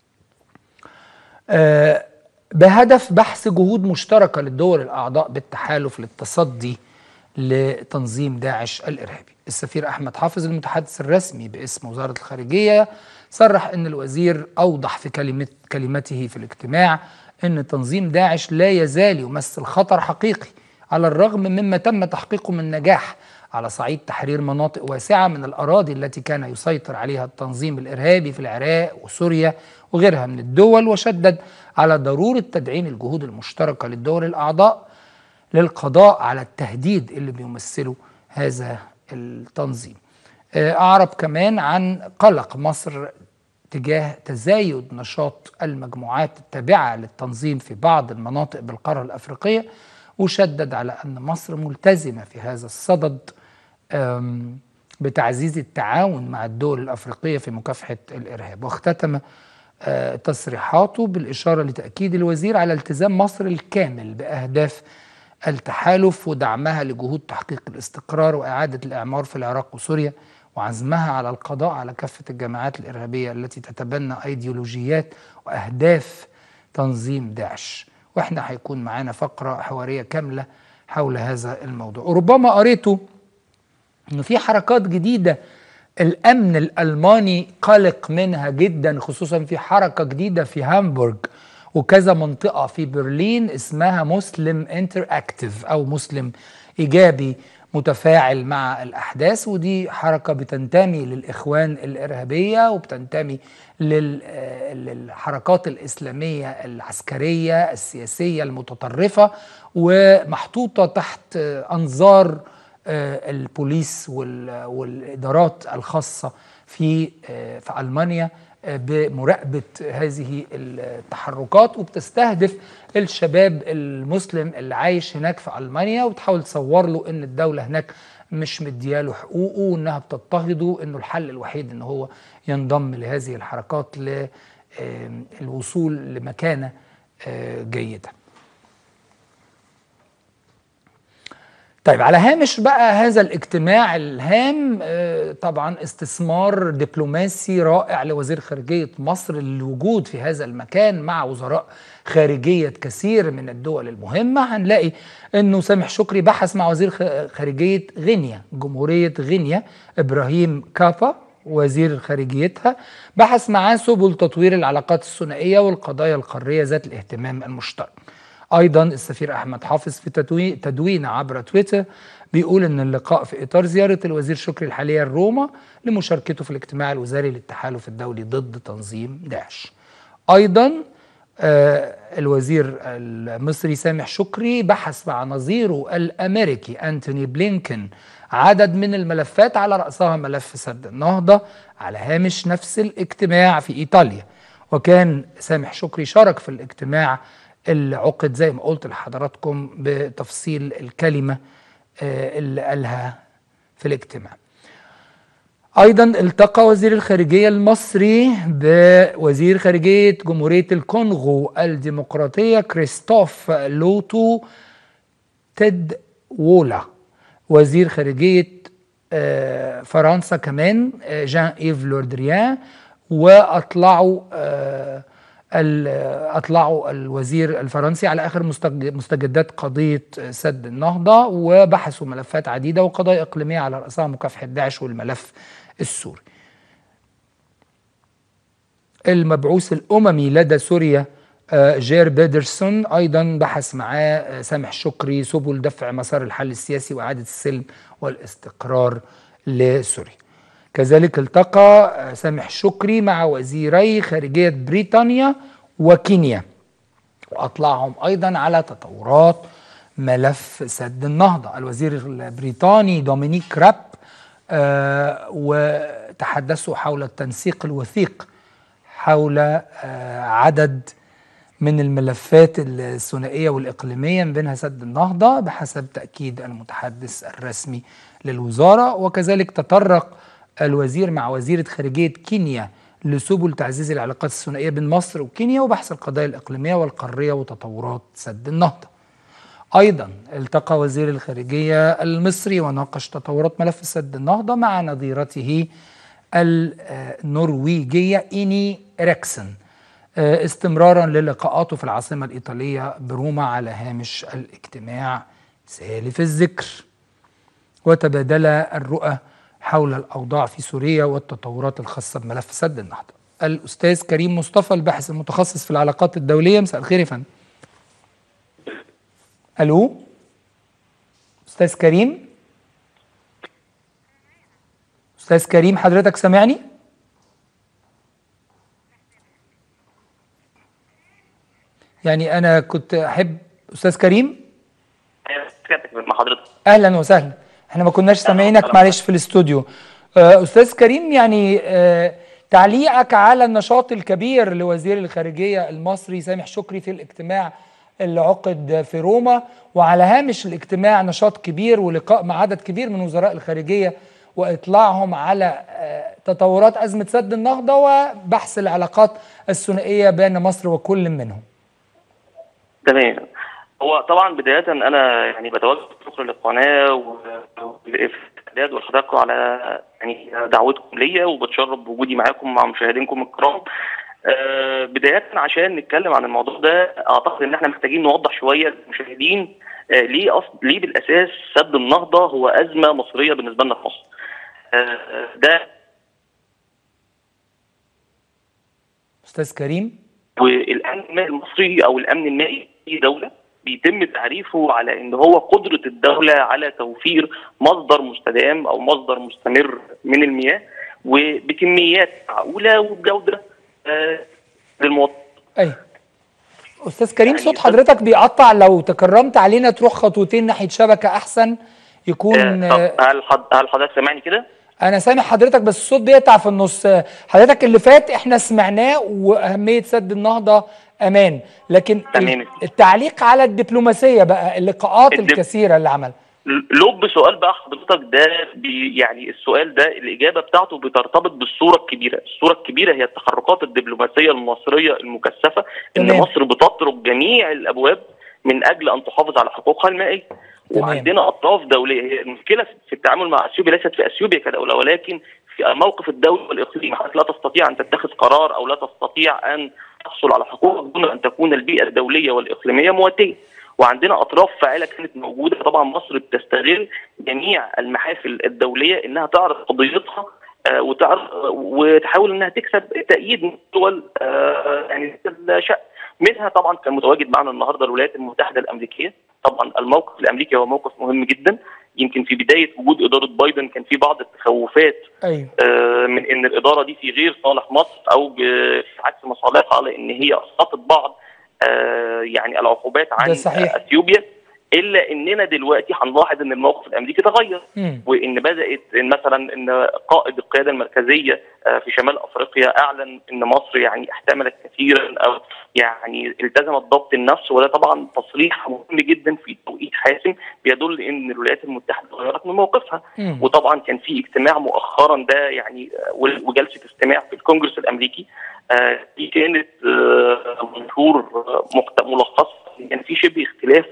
آه، بهدف بحث جهود مشتركة للدول الأعضاء بالتحالف للتصدي لتنظيم داعش الإرهابي السفير أحمد حافظ المتحدث الرسمي باسم وزارة الخارجية صرح أن الوزير أوضح في كلمة كلمته في الاجتماع أن تنظيم داعش لا يزال يمثل خطر حقيقي على الرغم مما تم تحقيقه من نجاح على صعيد تحرير مناطق واسعة من الأراضي التي كان يسيطر عليها التنظيم الإرهابي في العراق وسوريا وغيرها من الدول وشدد على ضرورة تدعيم الجهود المشتركة للدول الأعضاء للقضاء على التهديد اللي بيمثله هذا التنظيم آه، أعرب كمان عن قلق مصر تجاه تزايد نشاط المجموعات التابعة للتنظيم في بعض المناطق بالقارة الأفريقية وشدد على أن مصر ملتزمة في هذا الصدد آم، بتعزيز التعاون مع الدول الأفريقية في مكافحة الإرهاب واختتم آه، تصريحاته بالإشارة لتأكيد الوزير على التزام مصر الكامل بأهداف التحالف ودعمها لجهود تحقيق الاستقرار وإعادة الإعمار في العراق وسوريا وعزمها على القضاء على كافة الجماعات الإرهابية التي تتبنى أيديولوجيات وأهداف تنظيم داعش وإحنا هيكون معانا فقرة حوارية كاملة حول هذا الموضوع وربما قريته انه في حركات جديده الامن الالماني قلق منها جدا خصوصا في حركه جديده في هامبورغ وكذا منطقه في برلين اسمها مسلم انتر اكتيف او مسلم ايجابي متفاعل مع الاحداث ودي حركه بتنتمي للاخوان الارهابيه وبتنتمي لل- آه، للحركات الاسلاميه العسكريه السياسيه المتطرفه ومحطوطه تحت آه، انظار آه، البوليس وال- والادارات الخاصه في آه، في المانيا آه، بمراقبه هذه التحركات وبتستهدف الشباب المسلم اللي عايش هناك في المانيا وبتحاول تصور له ان الدوله هناك مش مدياله حقوقه وانها بتضطهده انه الحل الوحيد ان هو ينضم لهذه الحركات للوصول لمكانه آه، جيده. طيب على هامش بقى هذا الاجتماع الهام آه، طبعا استثمار دبلوماسي رائع لوزير خارجية مصر للوجود في هذا المكان مع وزراء خارجية كثير من الدول المهمة هنلاقي انه سامح شكري بحث مع وزير خ- خارجية غينيا جمهورية غينيا ابراهيم كابا وزير خارجيتها بحث معاه سبل تطوير العلاقات الثنائية والقضايا القارية ذات الاهتمام المشترك ايضا السفير احمد حافظ في تدوي- تدوين عبر تويتر بيقول ان اللقاء في اطار زياره الوزير شكري الحاليه لروما لمشاركته في الاجتماع الوزاري للتحالف الدولي ضد تنظيم داعش. ايضا آه، الوزير المصري سامح شكري بحث مع نظيره الامريكي انتوني بلينكن عدد من الملفات على راسها ملف سد النهضه على هامش نفس الاجتماع في ايطاليا. وكان سامح شكري شارك في الاجتماع اللي عقد زي ما قلت لحضراتكم بتفصيل الكلمة آه، اللي قالها في الاجتماع ايضا التقى وزير الخارجيه المصري بوزير خارجيه جمهوريه الكونغو الديمقراطيه كريستوف لوتو تيد وولا وزير خارجيه آه، فرنسا كمان آه، جان ايف لوردريان واطلعوا آه، ال- اطلعوا الوزير الفرنسي على اخر مستج- مستجدات قضيه سد النهضه وبحثوا ملفات عديده وقضايا اقليميه على راسها مكافحه داعش والملف السوري. المبعوث الاممي لدى سوريا آه، جير بيدرسون ايضا بحث معاه آه، سامح شكري سبل دفع مسار الحل السياسي واعاده السلم والاستقرار لسوريا. كذلك التقى آه، سامح شكري مع وزيري خارجيه بريطانيا وكينيا واطلعهم ايضا على تطورات ملف سد النهضه الوزير البريطاني دومينيك راب آه، وتحدثوا حول التنسيق الوثيق حول آه، عدد من الملفات الثنائيه والاقليميه من بينها سد النهضه بحسب تاكيد المتحدث الرسمي للوزاره وكذلك تطرق الوزير مع وزيره خارجيه كينيا لسبل تعزيز العلاقات الثنائيه بين مصر وكينيا وبحث القضايا الاقليميه والقاريه وتطورات سد النهضه. ايضا التقى وزير الخارجيه المصري وناقش تطورات ملف سد النهضه مع نظيرته النرويجيه ايني ريكسن آه، استمرارا للقاءاته في العاصمه الايطاليه بروما على هامش الاجتماع سالف الذكر وتبادل الرؤى حول الاوضاع في سوريا والتطورات الخاصه بملف سد النهضه. الاستاذ كريم مصطفى الباحث المتخصص في العلاقات الدوليه مساء الخير يا فندم. الو استاذ كريم استاذ كريم حضرتك سامعني؟ يعني انا كنت احب استاذ كريم مع حضرتك اهلا وسهلا احنا ما كناش سامعينك معلش في الاستوديو آه، استاذ كريم يعني آه، تعليقك على النشاط الكبير لوزير الخارجيه المصري سامح شكري في الاجتماع اللي عقد في روما وعلى هامش الاجتماع نشاط كبير ولقاء مع عدد كبير من وزراء الخارجيه واطلاعهم على آه، تطورات ازمه سد النهضه وبحث العلاقات الثنائيه بين مصر وكل منهم تمام هو طبعا بداية أنا يعني بتوجه شكر للقناة والإعداد وحضراتكم على يعني دعوتكم ليا وبتشرف بوجودي معاكم مع مشاهدينكم الكرام. آه، بداية عشان نتكلم عن الموضوع ده أعتقد إن إحنا محتاجين نوضح شوية للمشاهدين آه، ليه أصل ليه بالأساس سد النهضة هو أزمة مصرية بالنسبة لنا في مصر. آه، ده استاذ كريم والامن المائي المصري او الامن المائي في دوله بيتم تعريفه على ان هو قدره الدوله على توفير مصدر مستدام او مصدر مستمر من المياه وبكميات معقوله وبجوده آه، للمواطن ايوه استاذ كريم يعني صوت أستاذ- حضرتك بيقطع لو تكرمت علينا تروح خطوتين ناحيه شبكه احسن يكون آه، آه، طب هل حض- هل حضرتك سامعني كده؟ انا سامع حضرتك بس الصوت بيقطع في النص آه، حضرتك اللي فات احنا سمعناه واهميه سد النهضه امان لكن تمام. التعليق على الدبلوماسيه بقى اللقاءات الدب- الكثيره اللي عمل لب سؤال بقى حضرتك ده بي يعني السؤال ده الاجابه بتاعته بترتبط بالصوره الكبيره، الصوره الكبيره هي التحركات الدبلوماسيه المصريه المكثفه ان تمام. مصر بتطرق جميع الابواب من اجل ان تحافظ على حقوقها المائيه. تمام. وعندنا اطراف دوليه هي المشكله في التعامل مع اثيوبيا ليست في اثيوبيا كدوله ولكن في موقف الدوله والاقليمي حضرتك لا تستطيع ان تتخذ قرار او لا تستطيع ان تحصل على حقوقك دون ان تكون البيئه الدوليه والاقليميه مواتيه. وعندنا اطراف فاعله كانت موجوده طبعا مصر بتستغل جميع المحافل الدوليه انها تعرض قضيتها آه، وتعرض وتحاول انها تكسب تأييد من دول آه، يعني الشأن منها طبعا كان متواجد معنا النهارده الولايات المتحده الامريكيه طبعا الموقف الامريكي هو موقف مهم جدا يمكن في بدايه وجود اداره بايدن كان في بعض التخوفات ايوه آه، من ان الاداره دي في غير صالح مصر او ب- في عكس مصالحها لان هي اسقطت بعض آه، يعني العقوبات عن ده صحيح. آه، اثيوبيا الا اننا دلوقتي هنلاحظ ان الموقف الامريكي تغير مم. وان بدات إن مثلا ان قائد القياده المركزيه آه، في شمال افريقيا اعلن ان مصر يعني احتملت كثيرا او يعني التزمت ضبط النفس وده طبعا تصريح مهم جدا في توقيت حاسم بيدل ان الولايات المتحده غيرت من موقفها مم. وطبعا كان في اجتماع مؤخرا ده يعني آه، وجلسه استماع في الكونجرس الامريكي آه، دي كانت آه، منشور آه، مقت- ملخص كان في شبه اختلاف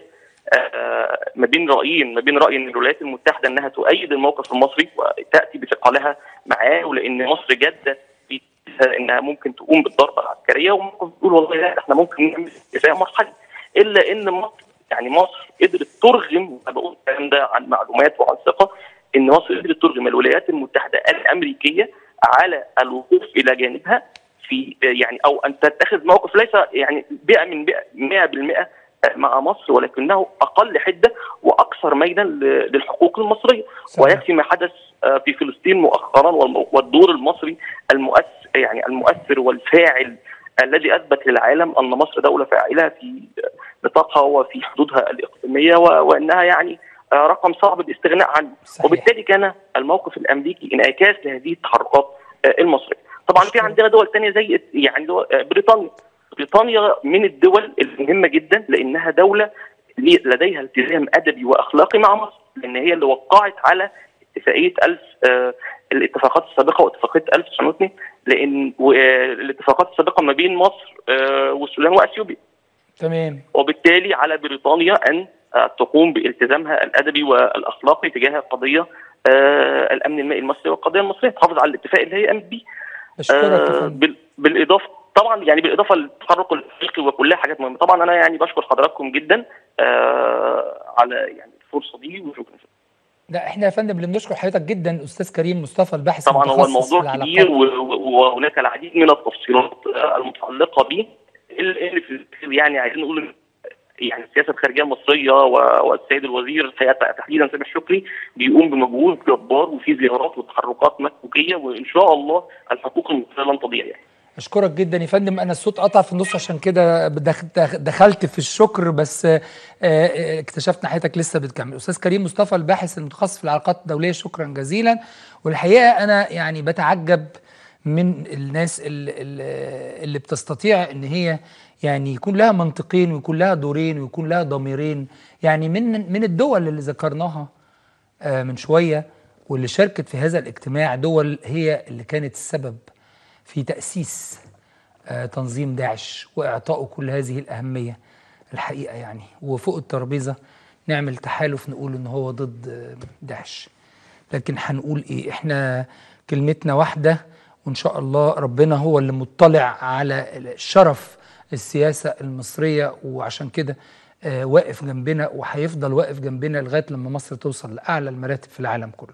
آه، ما بين رايين ما بين راي ان الولايات المتحده انها تؤيد الموقف المصري وتاتي بثقلها معاه ولان مصر جاده في انها ممكن تقوم بالضربه العسكريه وممكن تقول والله لا احنا ممكن نعمل اتفاق مرحلي الا ان مصر يعني مصر قدرت ترغم انا بقول الكلام ده عن معلومات وعن ثقه ان مصر قدرت ترغم الولايات المتحده الامريكيه على الوقوف الى جانبها في يعني او ان تتخذ موقف ليس يعني 100 من 100% مع مصر ولكنه اقل حده واكثر ميلا ل- للحقوق المصريه صحيح. ويكفي ما حدث آه، في فلسطين مؤخرا والم- والدور المصري المؤثر يعني المؤثر والفاعل الذي اثبت للعالم ان مصر دوله فاعله في نطاقها وفي حدودها الاقليميه و- وانها يعني آه، رقم صعب الاستغناء عنه صحيح. وبالتالي كان الموقف الامريكي انعكاس لهذه التحركات آه، المصريه طبعا في مشكلة. عندنا دول ثانيه زي يعني دول- آه، بريطانيا بريطانيا من الدول المهمه جدا لانها دوله لي- لديها التزام ادبي واخلاقي مع مصر لان هي اللي وقعت على اتفاقيه 1000 آه، الاتفاقات السابقه واتفاقيه 1902 لان و- آه، الاتفاقات السابقه ما بين مصر آه، والسودان واثيوبيا تمام وبالتالي على بريطانيا ان آه، تقوم بالتزامها الادبي والاخلاقي تجاه قضيه آه، الامن المائي المصري والقضيه المصريه تحافظ على الاتفاق اللي هي قامت بيه اشكرك يا آه، فندم بال- بالاضافه طبعا يعني بالاضافه للتحرك الافريقي وكلها حاجات مهمه طبعا انا يعني بشكر حضراتكم جدا آه، على يعني الفرصه دي وشكرا لا احنا يا فندم اللي بنشكر حضرتك جدا استاذ كريم مصطفى الباحث طبعا هو المتخصص في الموضوع العلاقات. كبير و- و- وهناك العديد من التفصيلات آه، المتعلقه به اللي اللي في الأخير يعني عايزين نقول إن يعني السياسه الخارجيه المصريه و- والسيد الوزير الحقيقه تحديدا سامح شكري بيقوم بمجهود جبار وفي زيارات وتحركات مكوكيه وان شاء الله الحقوق المصريه لن تضيع يعني. اشكرك جدا يا فندم انا الصوت قطع في النص عشان كده دخ- دخ- دخلت في الشكر بس آه، آه، اكتشفت ان حضرتك لسه بتكمل استاذ كريم مصطفى الباحث المتخصص في العلاقات الدوليه شكرا جزيلا والحقيقه انا يعني بتعجب من الناس اللي, اللي بتستطيع ان هي يعني يكون لها منطقين ويكون لها دورين ويكون لها ضميرين يعني من من الدول اللي ذكرناها آه، من شويه واللي شاركت في هذا الاجتماع دول هي اللي كانت السبب في تأسيس آه، تنظيم داعش وإعطائه كل هذه الأهمية الحقيقة يعني وفوق الترابيزة نعمل تحالف نقول إن هو ضد آه، داعش لكن هنقول إيه إحنا كلمتنا واحدة وإن شاء الله ربنا هو اللي مطلع على شرف السياسة المصرية وعشان كده آه، واقف جنبنا وهيفضل واقف جنبنا لغاية لما مصر توصل لأعلى المراتب في العالم كله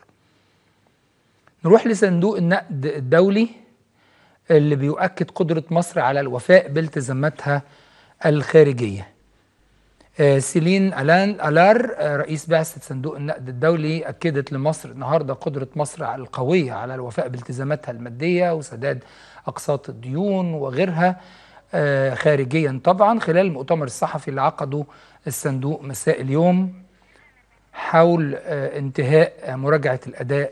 نروح لصندوق النقد الدولي اللي بيؤكد قدرة مصر على الوفاء بالتزاماتها الخارجية آه، سيلين ألان ألار آه، رئيس بعثة صندوق النقد الدولي أكدت لمصر النهاردة قدرة مصر القوية على الوفاء بالتزاماتها المادية وسداد أقساط الديون وغيرها آه، خارجيا طبعا خلال المؤتمر الصحفي اللي عقده الصندوق مساء اليوم حول آه، انتهاء آه، مراجعة الأداء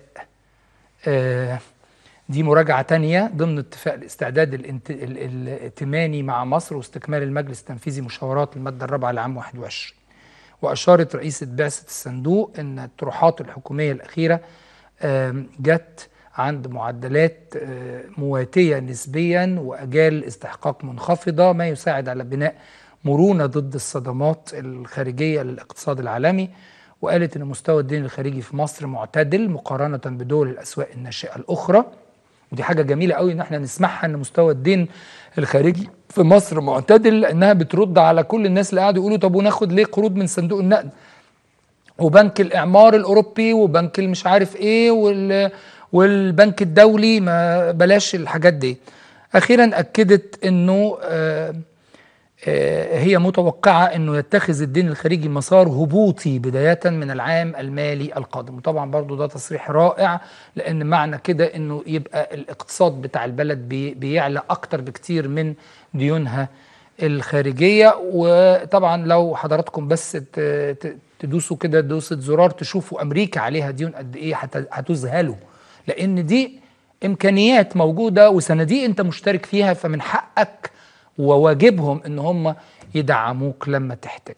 آه، دي مراجعة تانية ضمن اتفاق الاستعداد الانت- ال- الائتماني مع مصر واستكمال المجلس التنفيذي مشاورات المادة الرابعة لعام 21 وأشارت رئيسة بعثة الصندوق أن الطروحات الحكومية الأخيرة آم، جت عند معدلات آه، مواتية نسبيا وأجال استحقاق منخفضة ما يساعد على بناء مرونة ضد الصدمات الخارجية للاقتصاد العالمي وقالت أن مستوى الدين الخارجي في مصر معتدل مقارنة بدول الأسواق الناشئة الأخرى ودي حاجة جميلة قوي ان احنا نسمعها ان مستوى الدين الخارجي في مصر معتدل لانها بترد على كل الناس اللي قاعدوا يقولوا طب وناخد ليه قروض من صندوق النقد وبنك الاعمار الاوروبي وبنك المش عارف ايه وال والبنك الدولي ما بلاش الحاجات دي اخيرا اكدت انه آه آه، هي متوقعة أنه يتخذ الدين الخارجي مسار هبوطي بداية من العام المالي القادم وطبعا برضو ده تصريح رائع لأن معنى كده أنه يبقى الاقتصاد بتاع البلد بي- بيعلى أكتر بكتير من ديونها الخارجيه وطبعا لو حضراتكم بس ت- ت- تدوسوا كده دوسه زرار تشوفوا امريكا عليها ديون قد ايه هت- هتذهلوا لان دي امكانيات موجوده وصناديق انت مشترك فيها فمن حقك وواجبهم ان هم يدعموك لما تحتاج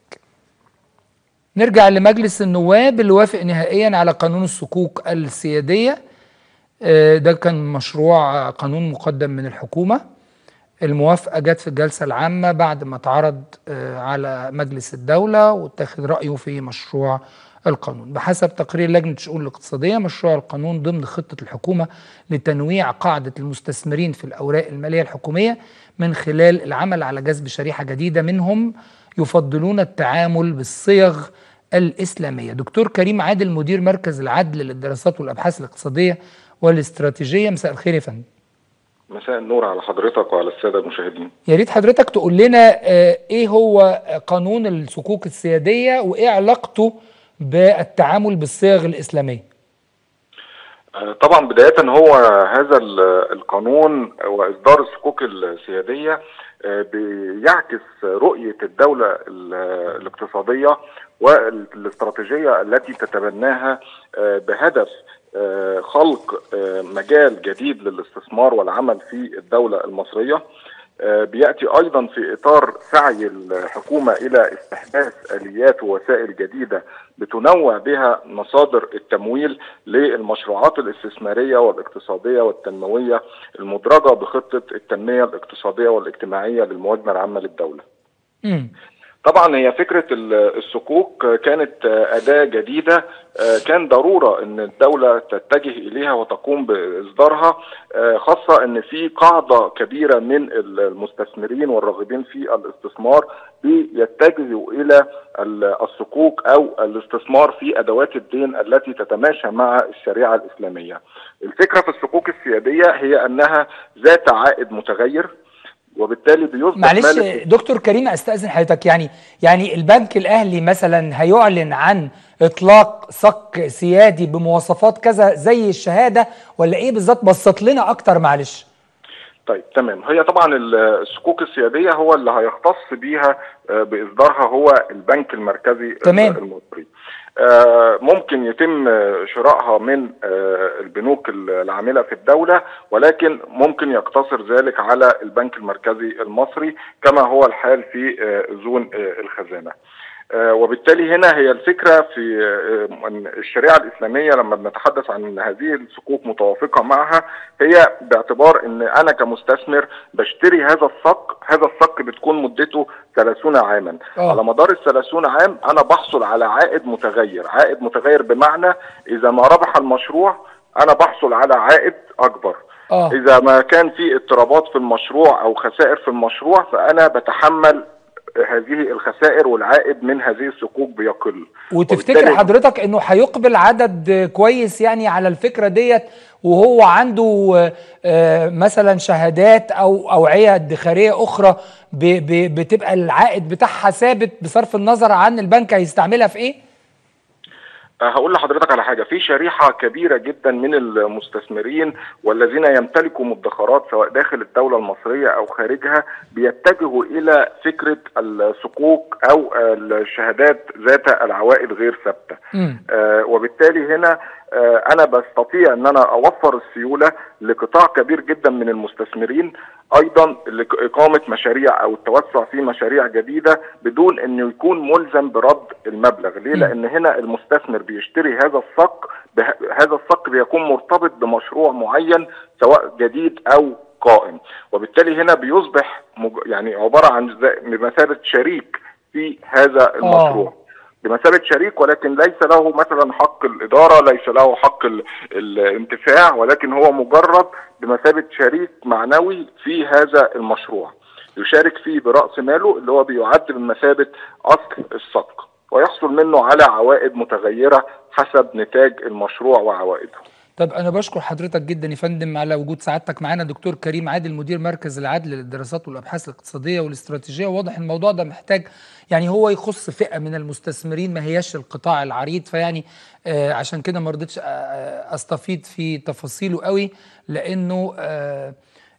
نرجع لمجلس النواب اللي وافق نهائيا على قانون الصكوك السياديه آه، ده كان مشروع قانون مقدم من الحكومه الموافقه جت في الجلسه العامه بعد ما اتعرض آه، على مجلس الدوله واتخذ رايه في مشروع القانون بحسب تقرير لجنه الشؤون الاقتصاديه مشروع القانون ضمن خطه الحكومه لتنويع قاعده المستثمرين في الاوراق الماليه الحكوميه من خلال العمل على جذب شريحه جديده منهم يفضلون التعامل بالصيغ الاسلاميه دكتور كريم عادل مدير مركز العدل للدراسات والابحاث الاقتصاديه والاستراتيجيه مساء الخير يا فندم مساء النور على حضرتك وعلى الساده المشاهدين يا ريت حضرتك تقول لنا آه، ايه هو قانون الصكوك السياديه وايه علاقته بالتعامل بالصيغ الاسلاميه آه، طبعا بدايه هو هذا ال- القانون واصدار الصكوك السياديه آه، بيعكس رؤيه الدوله ال- الاقتصاديه والاستراتيجيه التي تتبناها آه، بهدف آه، خلق آه، مجال جديد للاستثمار والعمل في الدوله المصريه آه، بياتي ايضا في اطار سعي الحكومه الى استحداث اليات ووسائل جديده بتنوع بها مصادر التمويل للمشروعات الاستثماريه والاقتصاديه والتنمويه المدرجه بخطه التنميه الاقتصاديه والاجتماعيه للموازنه العامه للدوله. امم طبعا هي فكره ال- الصكوك كانت اداه جديده كان ضروره ان الدوله تتجه اليها وتقوم باصدارها خاصه ان في قاعده كبيره من المستثمرين والراغبين في الاستثمار بيتجهوا الى ال- الصكوك او الاستثمار في ادوات الدين التي تتماشى مع الشريعه الاسلاميه. الفكره في الصكوك السياديه هي انها ذات عائد متغير وبالتالي بيصبح معلش مالك دكتور كريم استاذن حضرتك يعني يعني البنك الاهلي مثلا هيعلن عن اطلاق صك سيادي بمواصفات كذا زي الشهاده ولا ايه بالظبط بسط لنا اكتر معلش طيب تمام هي طبعا ال- الصكوك السياديه هو اللي هيختص بيها آه، باصدارها هو البنك المركزي تمام. المصري آه، ممكن يتم آه، شرائها من آه، البنوك العامله في الدوله ولكن ممكن يقتصر ذلك على البنك المركزي المصري كما هو الحال في آه، زون آه، الخزانه آه، وبالتالي هنا هي الفكره في آه، أن الشريعه الاسلاميه لما بنتحدث عن هذه الصكوك متوافقه معها هي باعتبار ان انا كمستثمر بشتري هذا الصك هذا الصك بتكون مدته 30 عاما آه. على مدار ال 30 عام انا بحصل على عائد متغير عائد متغير بمعنى اذا ما ربح المشروع انا بحصل على عائد اكبر اه اذا ما كان في اضطرابات في المشروع او خسائر في المشروع فانا بتحمل هذه الخسائر والعائد من هذه الصكوك بيقل وتفتكر وبالتالي- حضرتك انه هيقبل عدد كويس يعني على الفكره ديت وهو عنده آه، آه، مثلا شهادات او اوعيه ادخاريه اخرى ب- ب- بتبقى العائد بتاعها ثابت بصرف النظر عن البنك هيستعملها في ايه؟ هقول لحضرتك على حاجه في شريحه كبيره جدا من المستثمرين والذين يمتلكوا مدخرات سواء داخل الدوله المصريه او خارجها بيتجهوا الى فكره الصكوك او الشهادات ذات العوائد غير ثابته مم. آه، وبالتالي هنا آه، انا بستطيع ان انا اوفر السيوله لقطاع كبير جدا من المستثمرين ايضا لاقامه مشاريع او التوسع في مشاريع جديده بدون انه يكون ملزم برد المبلغ ليه م. لان هنا المستثمر بيشتري هذا الصك به- هذا الصك بيكون مرتبط بمشروع معين سواء جديد او قائم وبالتالي هنا بيصبح مج- يعني عباره عن زي- بمثابه شريك في هذا المشروع بمثابة شريك ولكن ليس له مثلا حق الإدارة ليس له حق ال- الانتفاع ولكن هو مجرد بمثابة شريك معنوي في هذا المشروع يشارك فيه برأس ماله اللي هو بيعد بمثابة أصل الصك ويحصل منه على عوائد متغيرة حسب نتاج المشروع وعوائده طب انا بشكر حضرتك جدا يا فندم على وجود سعادتك معانا دكتور كريم عادل مدير مركز العدل للدراسات والابحاث الاقتصاديه والاستراتيجيه واضح الموضوع ده محتاج يعني هو يخص فئه من المستثمرين ما هياش القطاع العريض فيعني آه عشان كده ما رضيتش آه، آه، استفيض في تفاصيله قوي لانه آه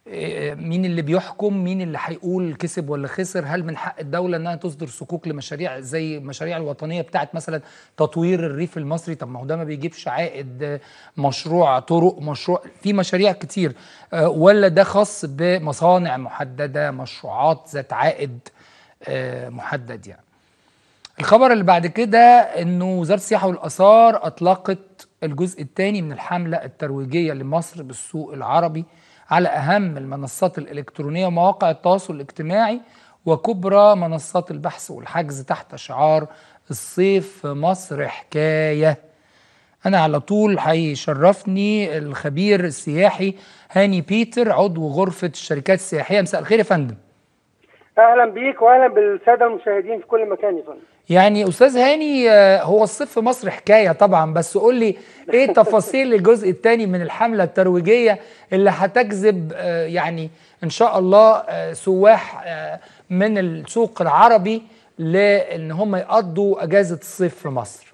إيه، مين اللي بيحكم مين اللي هيقول كسب ولا خسر هل من حق الدولة انها تصدر صكوك لمشاريع زي المشاريع الوطنية بتاعت مثلا تطوير الريف المصري طب ما هو ده ما بيجيبش عائد آه، مشروع طرق مشروع في مشاريع كتير آه، ولا ده خاص بمصانع محددة مشروعات ذات عائد آه، محدد يعني الخبر اللي بعد كده انه وزاره السياحه والاثار اطلقت الجزء الثاني من الحمله الترويجيه لمصر بالسوق العربي على اهم المنصات الالكترونيه ومواقع التواصل الاجتماعي وكبرى منصات البحث والحجز تحت شعار الصيف في مصر حكايه انا على طول هيشرفني الخبير السياحي هاني بيتر عضو غرفه الشركات السياحيه مساء الخير يا فندم اهلا بيك واهلا بالساده المشاهدين في كل مكان يا فندم يعني استاذ هاني آه، هو الصيف في مصر حكايه طبعا بس قول لي ايه تفاصيل الجزء الثاني من الحمله الترويجيه اللي هتجذب آه، يعني ان شاء الله آه، سواح آه، من السوق العربي لان هم يقضوا اجازه الصيف في مصر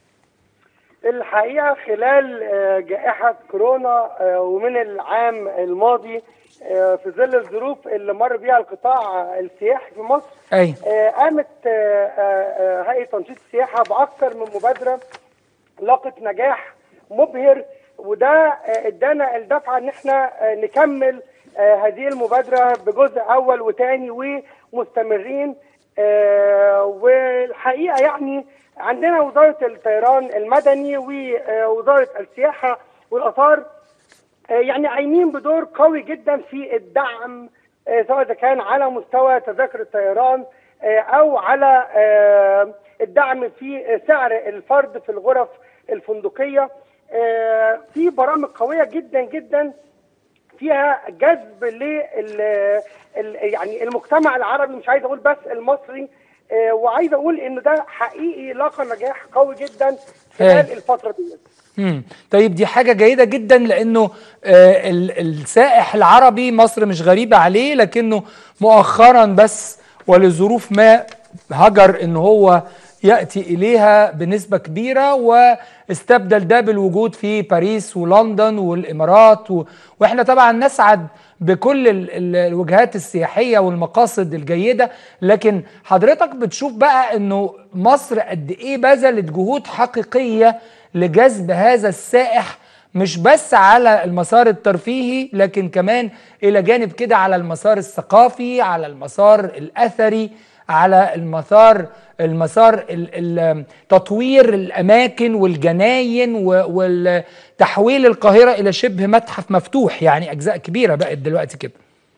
الحقيقه خلال آه، جائحه كورونا آه، ومن العام الماضي آه، في ظل الظروف اللي مر بيها القطاع السياحي في مصر اي آه، قامت آه، آه، آه، هيئه تنشيط السياحه باكثر من مبادره لقت نجاح مبهر وده آه، ادانا الدفعه ان احنا آه، نكمل آه، هذه المبادره بجزء اول وثاني ومستمرين آه، والحقيقه يعني عندنا وزاره الطيران المدني ووزاره السياحه والاثار آه، يعني قايمين بدور قوي جدا في الدعم آه، سواء اذا كان على مستوى تذاكر الطيران آه، او على آه، الدعم في سعر الفرد في الغرف الفندقيه آه، في برامج قويه جدا جدا فيها جذب لل ال- يعني المجتمع العربي مش عايز اقول بس المصري آه، وعايز اقول ان ده حقيقي لاقى نجاح قوي جدا خلال هاي. الفتره ديت مم. طيب دي حاجة جيدة جدا لأنه آه ال- السائح العربي مصر مش غريبة عليه لكنه مؤخرا بس ولظروف ما هجر إن هو يأتي إليها بنسبة كبيرة واستبدل ده بالوجود في باريس ولندن والإمارات و... وإحنا طبعا نسعد بكل ال- ال- الوجهات السياحية والمقاصد الجيدة لكن حضرتك بتشوف بقى إنه مصر قد إيه بذلت جهود حقيقية لجذب هذا السائح مش بس على المسار الترفيهي لكن كمان الى جانب كده على المسار الثقافي على المسار الاثري على المسار المسار ال- ال- تطوير الاماكن والجناين و- والتحويل القاهره الى شبه متحف مفتوح يعني اجزاء كبيره بقت دلوقتي كده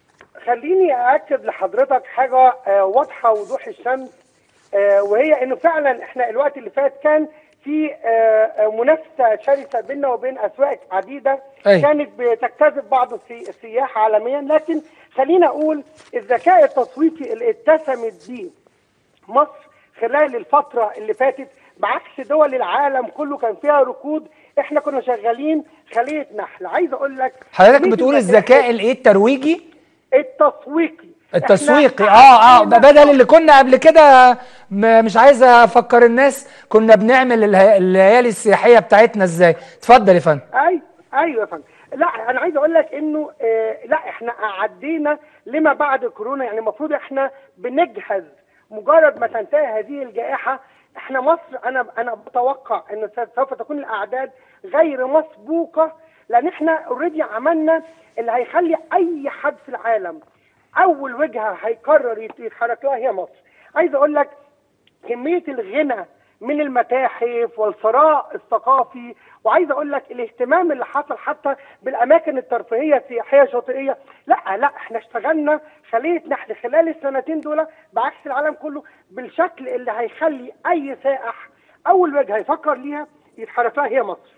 خليني أأكد لحضرتك حاجة آه، واضحة وضوح الشمس آه، وهي إنه فعلا إحنا الوقت اللي فات كان في آه، آه، منافسة شرسة بيننا وبين أسواق عديدة أي. كانت بتجتذب بعض السي- السياح عالميا لكن خلينا أقول الذكاء التسويقي اللي اتسمت بيه مصر خلال الفترة اللي فاتت بعكس دول العالم كله كان فيها ركود احنا كنا شغالين خلية نحل عايز اقول لك حضرتك كمية بتقول الذكاء الايه الترويجي التسويقي التسويقي إحنا اه اه عندنا- بدل اللي كنا قبل كده م- مش عايز افكر الناس كنا بنعمل اله- الليالي السياحيه بتاعتنا ازاي اتفضل يا فندم اي ايوه يا فندم لا انا عايز اقول لك انه آه لا احنا عدينا لما بعد كورونا يعني المفروض احنا بنجهز مجرد ما تنتهي هذه الجائحه احنا مصر انا انا بتوقع ان سوف تكون الاعداد غير مسبوقه لان احنا اوريدي عملنا اللي هيخلي اي حد في العالم اول وجهه هيقرر يت- يتحرك لها هي مصر عايز اقول لك كميه الغنى من المتاحف والثراء الثقافي وعايز اقول لك الاهتمام اللي حصل حتى بالاماكن الترفيهيه السياحيه الشاطئيه لا لا احنا اشتغلنا خليه نحل خلال السنتين دول بعكس العالم كله بالشكل اللي هيخلي اي سائح اول وجهه يفكر ليها يتحرك لها هي مصر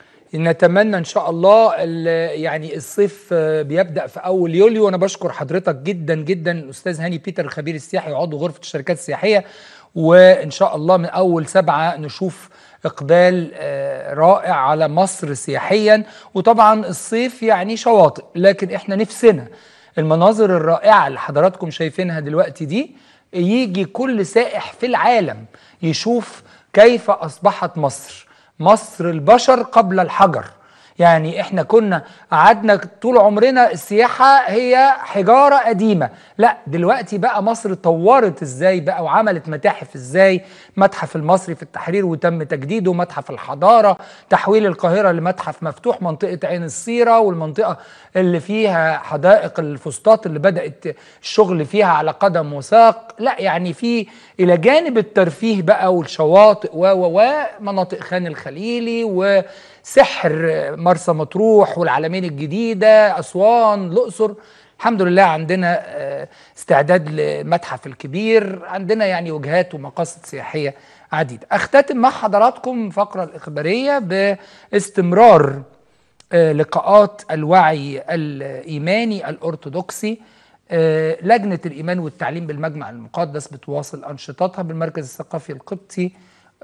نتمنى ان شاء الله ال- يعني الصيف آه، بيبدا في اول يوليو وانا بشكر حضرتك جدا جدا الاستاذ هاني بيتر الخبير السياحي وعضو غرفه الشركات السياحيه وان شاء الله من اول سبعه نشوف اقبال آه، رائع على مصر سياحيا وطبعا الصيف يعني شواطئ لكن احنا نفسنا المناظر الرائعه اللي حضراتكم شايفينها دلوقتي دي يجي كل سائح في العالم يشوف كيف اصبحت مصر مصر البشر قبل الحجر يعني احنا كنا قعدنا طول عمرنا السياحة هي حجارة قديمة لا دلوقتي بقى مصر طورت ازاي بقى وعملت متاحف ازاي متحف المصري في التحرير وتم تجديده متحف الحضارة تحويل القاهرة لمتحف مفتوح منطقة عين السيرة والمنطقة اللي فيها حدائق الفسطاط اللي بدأت الشغل فيها على قدم وساق لا يعني في إلى جانب الترفيه بقى والشواطئ و و ومناطق خان الخليلي وسحر مرسى مطروح والعلمين الجديدة أسوان الأقصر الحمد لله عندنا آه، استعداد للمتحف الكبير عندنا يعني وجهات ومقاصد سياحية عديدة أختتم مع حضراتكم الفقرة الإخبارية باستمرار آه، لقاءات الوعي الإيماني الأرثوذكسي آه، لجنة الإيمان والتعليم بالمجمع المقدس بتواصل أنشطتها بالمركز الثقافي القبطي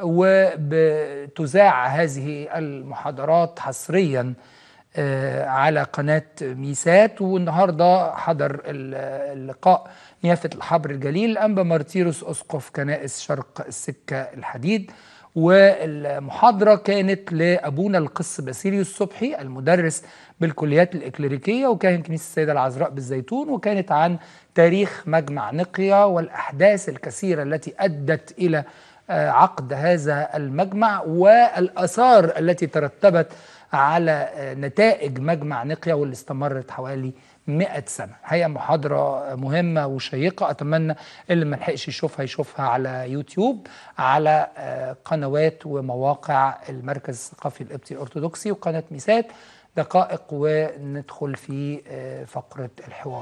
وبتذاع هذه المحاضرات حصريا آه، على قناة ميسات والنهاردة حضر ال- اللقاء نيافة الحبر الجليل أنبا مارتيروس أسقف كنائس شرق السكة الحديد والمحاضرة كانت لأبونا القس باسيليوس صبحي المدرس بالكليات الإكليريكية وكاهن كنيسة السيدة العذراء بالزيتون وكانت عن تاريخ مجمع نقيا والأحداث الكثيرة التي أدت إلى آه، عقد هذا المجمع والآثار التي ترتبت على آه، نتائج مجمع نقيا واللي استمرت حوالي 100 سنة هي محاضرة مهمة وشيقة أتمنى اللي ما لحقش يشوفها يشوفها على يوتيوب على آه، قنوات ومواقع المركز الثقافي القبطي الأرثوذكسي وقناة ميسات دقائق وندخل في آه، فقرة الحوار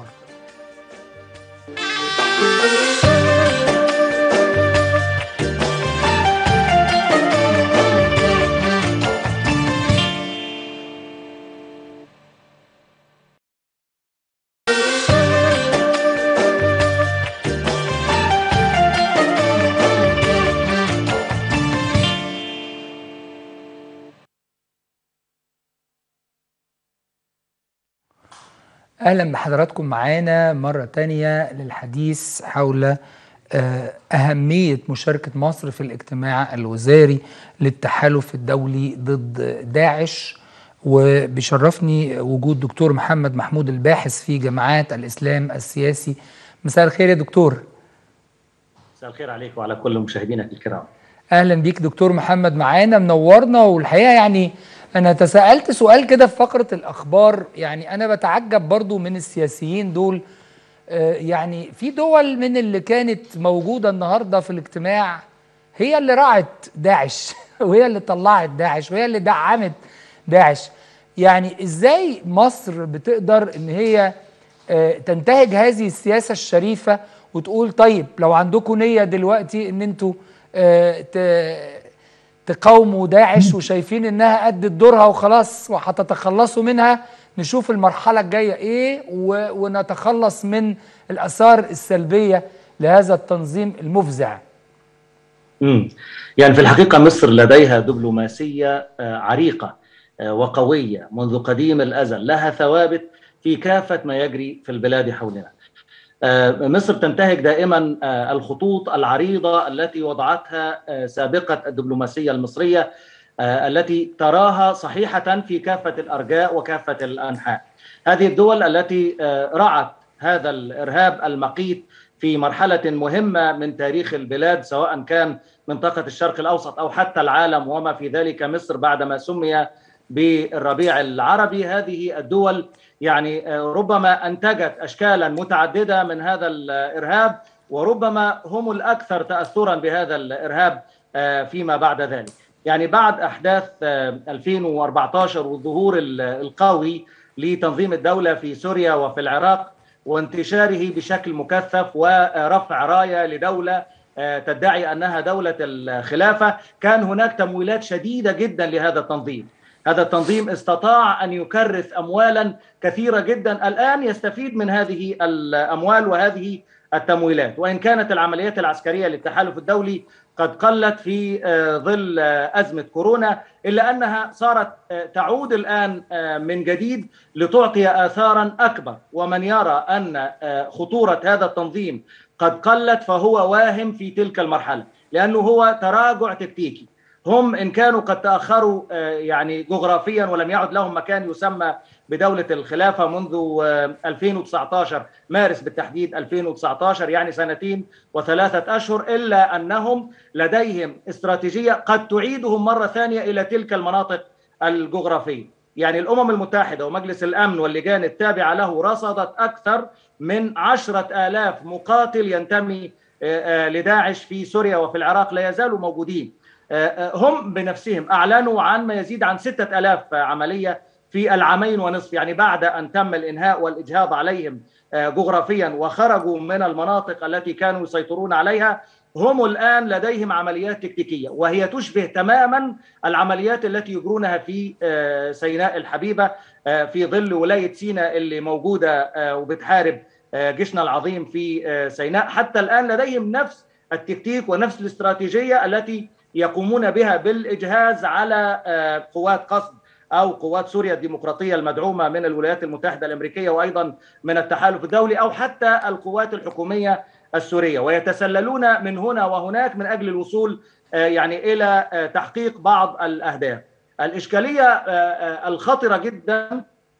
اهلا بحضراتكم معانا مره تانية للحديث حول آه، اهميه مشاركه مصر في الاجتماع الوزاري للتحالف الدولي ضد داعش وبيشرفني وجود دكتور محمد محمود الباحث في جامعات الاسلام السياسي مساء الخير يا دكتور مساء الخير عليك وعلى كل مشاهدينك الكرام اهلا بيك دكتور محمد معانا منورنا والحقيقه يعني انا تساءلت سؤال كده في فقره الاخبار يعني انا بتعجب برضو من السياسيين دول آه، يعني في دول من اللي كانت موجوده النهارده في الاجتماع هي اللي رعت داعش وهي اللي طلعت داعش وهي اللي دعمت داعش يعني ازاي مصر بتقدر ان هي آه، تنتهج هذه السياسه الشريفه وتقول طيب لو عندكم نيه دلوقتي ان انتوا آه، ت- تقاوموا داعش وشايفين انها ادت دورها وخلاص وهتتخلصوا منها نشوف المرحله الجايه ايه و- ونتخلص من الاثار السلبيه لهذا التنظيم المفزع امم يعني في الحقيقه مصر لديها دبلوماسيه آه، عريقه آه، وقويه منذ قديم الازل لها ثوابت في كافه ما يجري في البلاد حولنا آه، مصر تنتهج دائما آه، الخطوط العريضه التي وضعتها آه، سابقه الدبلوماسيه المصريه آه، التي تراها صحيحه في كافه الارجاء وكافه الانحاء. هذه الدول التي آه، رعت هذا الارهاب المقيت في مرحله مهمه من تاريخ البلاد سواء كان منطقه الشرق الاوسط او حتى العالم وما في ذلك مصر بعدما سمي بالربيع العربي هذه الدول يعني آه، ربما انتجت اشكالا متعدده من هذا الارهاب وربما هم الاكثر تاثرا بهذا الارهاب آه، فيما بعد ذلك. يعني بعد احداث آه، 2014 والظهور ال- القوي لتنظيم الدوله في سوريا وفي العراق وانتشاره بشكل مكثف ورفع رايه لدوله آه، تدعي انها دوله الخلافه كان هناك تمويلات شديده جدا لهذا التنظيم هذا التنظيم استطاع ان يكرس اموالا كثيره جدا الان يستفيد من هذه الاموال وهذه التمويلات وان كانت العمليات العسكريه للتحالف الدولي قد قلت في آه، ظل آه، ازمه كورونا الا انها صارت آه، تعود الان آه، من جديد لتعطي اثارا اكبر ومن يرى ان آه، خطوره هذا التنظيم قد قلت فهو واهم في تلك المرحله لانه هو تراجع تكتيكي هم ان كانوا قد تاخروا يعني جغرافيا ولم يعد لهم مكان يسمى بدوله الخلافه منذ 2019 مارس بالتحديد 2019 يعني سنتين وثلاثه اشهر الا انهم لديهم استراتيجيه قد تعيدهم مره ثانيه الى تلك المناطق الجغرافيه يعني الامم المتحده ومجلس الامن واللجان التابعه له رصدت اكثر من عشرة آلاف مقاتل ينتمي لداعش في سوريا وفي العراق لا يزالوا موجودين هم بنفسهم أعلنوا عن ما يزيد عن ستة ألاف عملية في العامين ونصف يعني بعد أن تم الإنهاء والإجهاض عليهم جغرافيا وخرجوا من المناطق التي كانوا يسيطرون عليها هم الآن لديهم عمليات تكتيكية وهي تشبه تماما العمليات التي يجرونها في سيناء الحبيبة في ظل ولاية سيناء اللي موجودة وبتحارب جيشنا العظيم في سيناء حتى الآن لديهم نفس التكتيك ونفس الاستراتيجية التي يقومون بها بالإجهاز على قوات قصد أو قوات سوريا الديمقراطية المدعومة من الولايات المتحدة الأمريكية وأيضا من التحالف الدولي أو حتى القوات الحكومية السورية ويتسللون من هنا وهناك من أجل الوصول يعني إلى تحقيق بعض الأهداف الإشكالية الخطرة جدا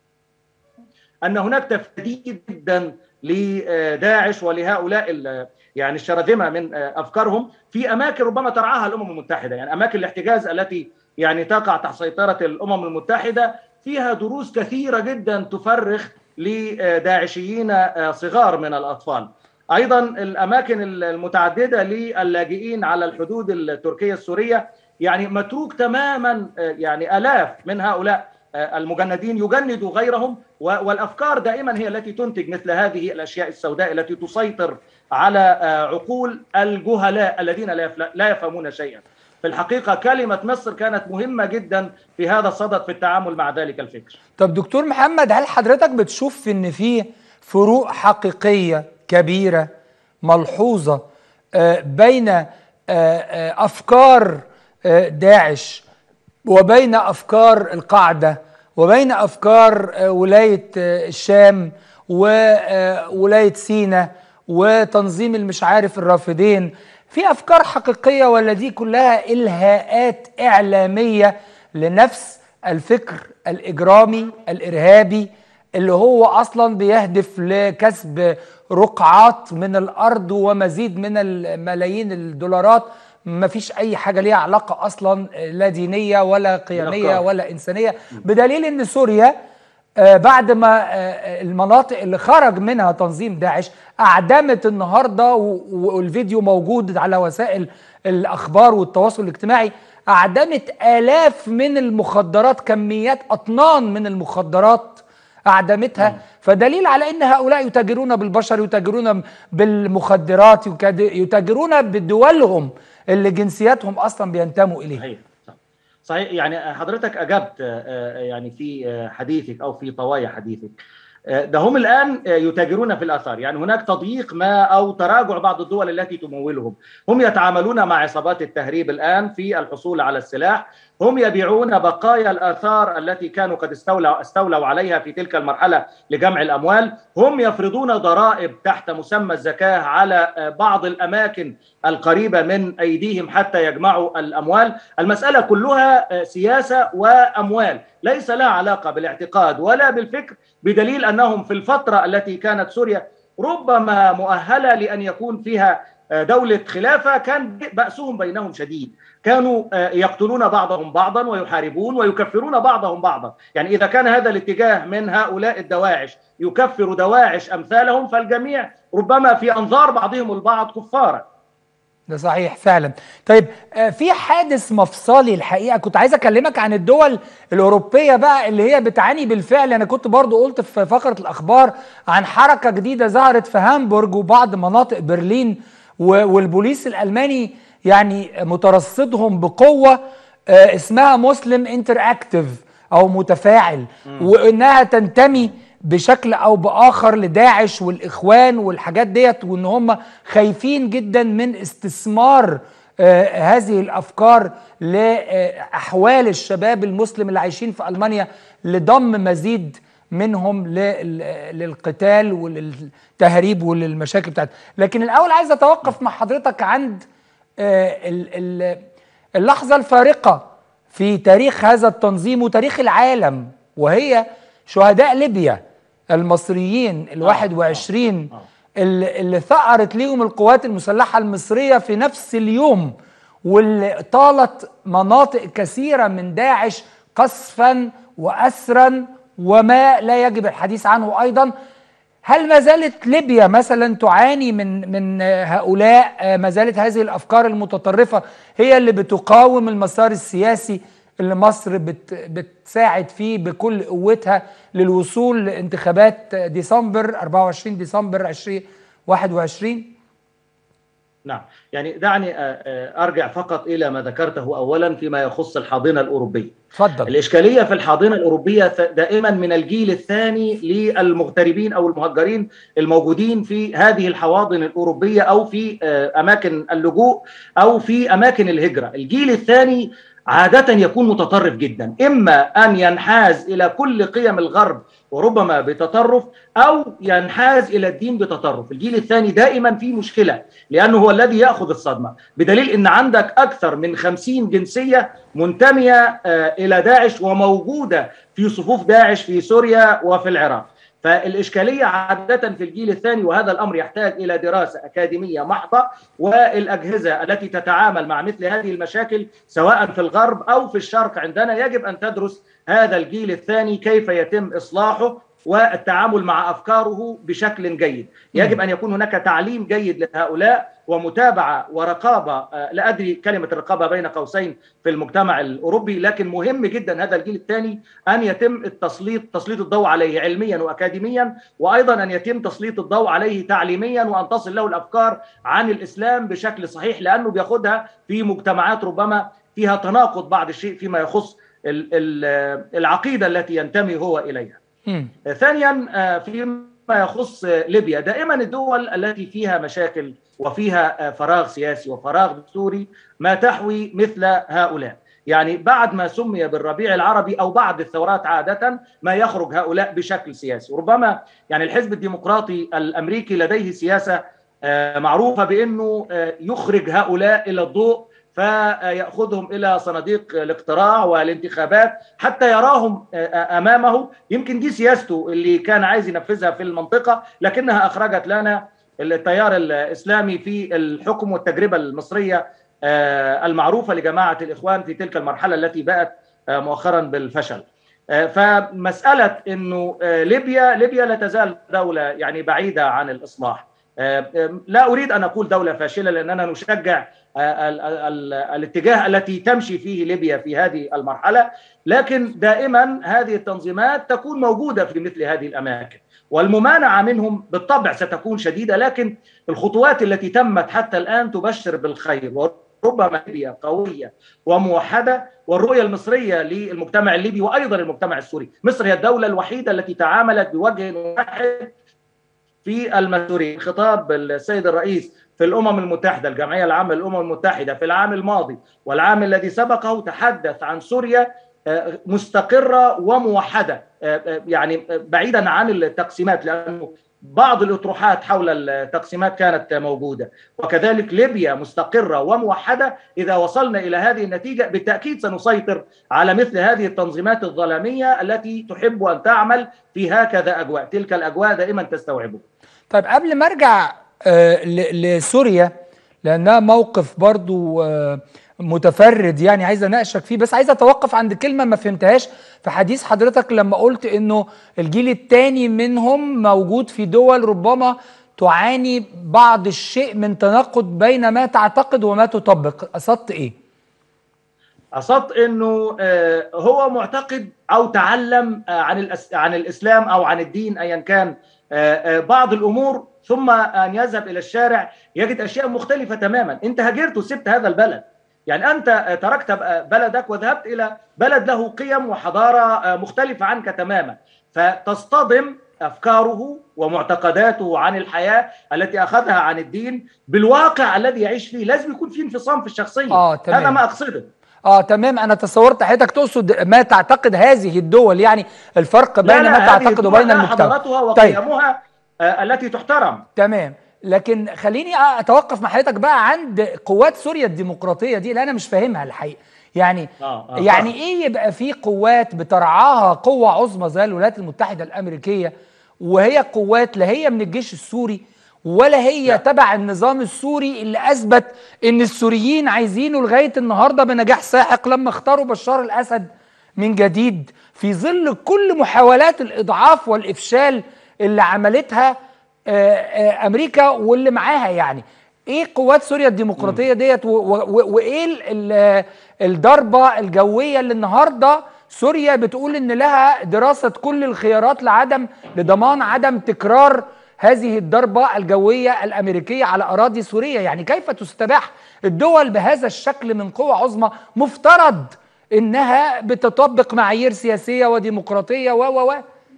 أن هناك تفديد جدا لداعش ولهؤلاء يعني الشرذمة من أفكارهم في أماكن ربما ترعاها الأمم المتحدة يعني أماكن الاحتجاز التي يعني تقع تحت سيطرة الأمم المتحدة فيها دروس كثيرة جدا تفرخ لداعشيين صغار من الأطفال ايضا الاماكن المتعدده للاجئين على الحدود التركيه السوريه يعني متروك تماما يعني الاف من هؤلاء المجندين يجندوا غيرهم والافكار دائما هي التي تنتج مثل هذه الاشياء السوداء التي تسيطر على عقول الجهلاء الذين لا يفهمون شيئا. في الحقيقه كلمه مصر كانت مهمه جدا في هذا الصدد في التعامل مع ذلك الفكر. طب دكتور محمد هل حضرتك بتشوف ان في فروق حقيقيه كبيره ملحوظه بين افكار داعش وبين افكار القاعده وبين افكار ولايه الشام وولايه سينا وتنظيم المش عارف الرافدين في افكار حقيقيه ولا دي كلها الهاءات اعلاميه لنفس الفكر الاجرامي الارهابي اللي هو اصلا بيهدف لكسب رقعات من الارض ومزيد من الملايين الدولارات ما فيش اي حاجه ليها علاقه اصلا لا دينيه ولا قيميه ولا انسانيه بدليل ان سوريا بعد ما المناطق اللي خرج منها تنظيم داعش اعدمت النهارده والفيديو موجود على وسائل الاخبار والتواصل الاجتماعي اعدمت الاف من المخدرات كميات اطنان من المخدرات اعدمتها فدليل على ان هؤلاء يتاجرون بالبشر يتاجرون بالمخدرات يتاجرون بدولهم اللي جنسياتهم اصلا بينتموا اليها صحيح صحيح يعني حضرتك اجبت يعني في حديثك او في طوايا حديثك ده هم الان يتاجرون في الاثار يعني هناك تضييق ما او تراجع بعض الدول التي تمولهم هم يتعاملون مع عصابات التهريب الان في الحصول على السلاح هم يبيعون بقايا الاثار التي كانوا قد استولوا استولوا عليها في تلك المرحله لجمع الاموال هم يفرضون ضرائب تحت مسمى الزكاه على بعض الاماكن القريبه من ايديهم حتى يجمعوا الاموال المساله كلها سياسه واموال ليس لها علاقه بالاعتقاد ولا بالفكر بدليل انهم في الفتره التي كانت سوريا ربما مؤهله لان يكون فيها دولة خلافة كان بأسهم بينهم شديد كانوا يقتلون بعضهم بعضا ويحاربون ويكفرون بعضهم بعضا يعني إذا كان هذا الاتجاه من هؤلاء الدواعش يكفر دواعش أمثالهم فالجميع ربما في أنظار بعضهم البعض كفارا ده صحيح فعلا طيب في حادث مفصلي الحقيقه كنت عايز اكلمك عن الدول الاوروبيه بقى اللي هي بتعاني بالفعل انا كنت برضو قلت في فقره الاخبار عن حركه جديده ظهرت في هامبورج وبعض مناطق برلين والبوليس الالماني يعني مترصدهم بقوه اسمها مسلم انتراكتيف او متفاعل وانها تنتمي بشكل او باخر لداعش والاخوان والحاجات ديت وان هم خايفين جدا من استثمار آه هذه الافكار لاحوال الشباب المسلم اللي عايشين في المانيا لضم مزيد منهم للقتال وللتهريب وللمشاكل بتاعت لكن الاول عايز اتوقف مع حضرتك عند آه ال ال اللحظة الفارقة في تاريخ هذا التنظيم وتاريخ العالم وهي شهداء ليبيا المصريين ال 21 اللي, اللي ثأرت ليهم القوات المسلحة المصرية في نفس اليوم واللي طالت مناطق كثيرة من داعش قصفا وأسرا وما لا يجب الحديث عنه أيضا هل ما زالت ليبيا مثلا تعاني من من هؤلاء ما زالت هذه الافكار المتطرفه هي اللي بتقاوم المسار السياسي اللي مصر بت بتساعد فيه بكل قوتها للوصول لانتخابات ديسمبر 24 ديسمبر 2021 نعم يعني دعني ارجع فقط الى ما ذكرته اولا فيما يخص الحاضنه الاوروبيه اتفضل الاشكاليه في الحاضنه الاوروبيه دائما من الجيل الثاني للمغتربين او المهجرين الموجودين في هذه الحواضن الاوروبيه او في اماكن اللجوء او في اماكن الهجره الجيل الثاني عادة يكون متطرف جدا إما أن ينحاز إلى كل قيم الغرب وربما بتطرف أو ينحاز إلى الدين بتطرف الجيل الثاني دائما في مشكلة لأنه هو الذي يأخذ الصدمة بدليل أن عندك أكثر من خمسين جنسية منتمية إلى داعش وموجودة في صفوف داعش في سوريا وفي العراق فالإشكالية عادة في الجيل الثاني وهذا الأمر يحتاج إلى دراسة أكاديمية محضة والأجهزة التي تتعامل مع مثل هذه المشاكل سواء في الغرب أو في الشرق عندنا يجب أن تدرس هذا الجيل الثاني كيف يتم إصلاحه والتعامل مع افكاره بشكل جيد، يجب ان يكون هناك تعليم جيد لهؤلاء ومتابعه ورقابه لا ادري كلمه الرقابه بين قوسين في المجتمع الاوروبي لكن مهم جدا هذا الجيل الثاني ان يتم التسليط تسليط الضوء عليه علميا واكاديميا وايضا ان يتم تسليط الضوء عليه تعليميا وان تصل له الافكار عن الاسلام بشكل صحيح لانه بياخدها في مجتمعات ربما فيها تناقض بعض الشيء فيما يخص العقيده التي ينتمي هو اليها. م. ثانيا فيما يخص ليبيا دائما الدول التي فيها مشاكل وفيها فراغ سياسي وفراغ دستوري ما تحوي مثل هؤلاء يعني بعد ما سمي بالربيع العربي او بعد الثورات عاده ما يخرج هؤلاء بشكل سياسي وربما يعني الحزب الديمقراطي الامريكي لديه سياسه معروفه بانه يخرج هؤلاء الى الضوء فيأخذهم إلى صناديق الاقتراع والانتخابات حتى يراهم أمامه يمكن دي سياسته اللي كان عايز ينفذها في المنطقة لكنها أخرجت لنا التيار الإسلامي في الحكم والتجربة المصرية المعروفة لجماعة الإخوان في تلك المرحلة التي بقت مؤخرا بالفشل فمسألة أنه ليبيا ليبيا لا تزال دولة يعني بعيدة عن الإصلاح لا أريد أن أقول دولة فاشلة لأننا نشجع ال ال الاتجاه التي تمشي فيه ليبيا في هذه المرحلة لكن دائما هذه التنظيمات تكون موجودة في مثل هذه الأماكن والممانعة منهم بالطبع ستكون شديدة لكن الخطوات التي تمت حتى الآن تبشر بالخير وربما ليبيا قوية وموحدة والرؤية المصرية للمجتمع الليبي وأيضا المجتمع السوري مصر هي الدولة الوحيدة التي تعاملت بوجه واحد في المسؤولين خطاب السيد الرئيس في الامم المتحده الجمعيه العامه للامم المتحده في العام الماضي والعام الذي سبقه تحدث عن سوريا مستقره وموحده يعني بعيدا عن التقسيمات لانه بعض الاطروحات حول التقسيمات كانت موجوده وكذلك ليبيا مستقره وموحده اذا وصلنا الى هذه النتيجه بالتاكيد سنسيطر على مثل هذه التنظيمات الظلاميه التي تحب ان تعمل في هكذا اجواء تلك الاجواء دائما تستوعبها طيب قبل ما ارجع آه لسوريا لانها موقف برضو آه متفرد يعني عايز اناقشك فيه بس عايز اتوقف عند كلمه ما فهمتهاش في حديث حضرتك لما قلت انه الجيل الثاني منهم موجود في دول ربما تعاني بعض الشيء من تناقض بين ما تعتقد وما تطبق قصدت ايه قصدت انه آه هو معتقد او تعلم آه عن عن الاسلام او عن الدين ايا كان آه بعض الامور ثم ان يذهب الى الشارع يجد اشياء مختلفه تماما انت هاجرت وسبت هذا البلد يعني انت تركت بلدك وذهبت الى بلد له قيم وحضاره مختلفه عنك تماما فتصطدم افكاره ومعتقداته عن الحياه التي اخذها عن الدين بالواقع الذي يعيش فيه لازم يكون في انفصام في الشخصيه آه، تمام. هذا ما اقصده اه تمام انا تصورت حضرتك تقصد ما تعتقد هذه الدول يعني الفرق بين لا لا ما تعتقد وبين المجتمع حضارتها وقيمها طيب. آه التي تحترم تمام لكن خليني اتوقف مع حضرتك بقى عند قوات سوريا الديمقراطيه دي اللي انا مش فاهمها الحقيقه يعني آه، آه، يعني فاهم. ايه يبقى في قوات بترعاها قوه عظمى زي الولايات المتحده الامريكيه وهي قوات لا هي من الجيش السوري ولا هي لا. تبع النظام السوري اللي اثبت ان السوريين عايزينه لغايه النهارده بنجاح ساحق لما اختاروا بشار الاسد من جديد في ظل كل محاولات الاضعاف والافشال اللي عملتها آه، آه، امريكا واللي معاها يعني ايه قوات سوريا الديمقراطيه ديت و- و- و- وايه ال- ال- الضربه الجويه اللي النهارده سوريا بتقول ان لها دراسه كل الخيارات لعدم لضمان عدم تكرار هذه الضربه الجويه الامريكيه على اراضي سوريا يعني كيف تستباح الدول بهذا الشكل من قوه عظمى مفترض انها بتطبق معايير سياسيه وديمقراطيه و و و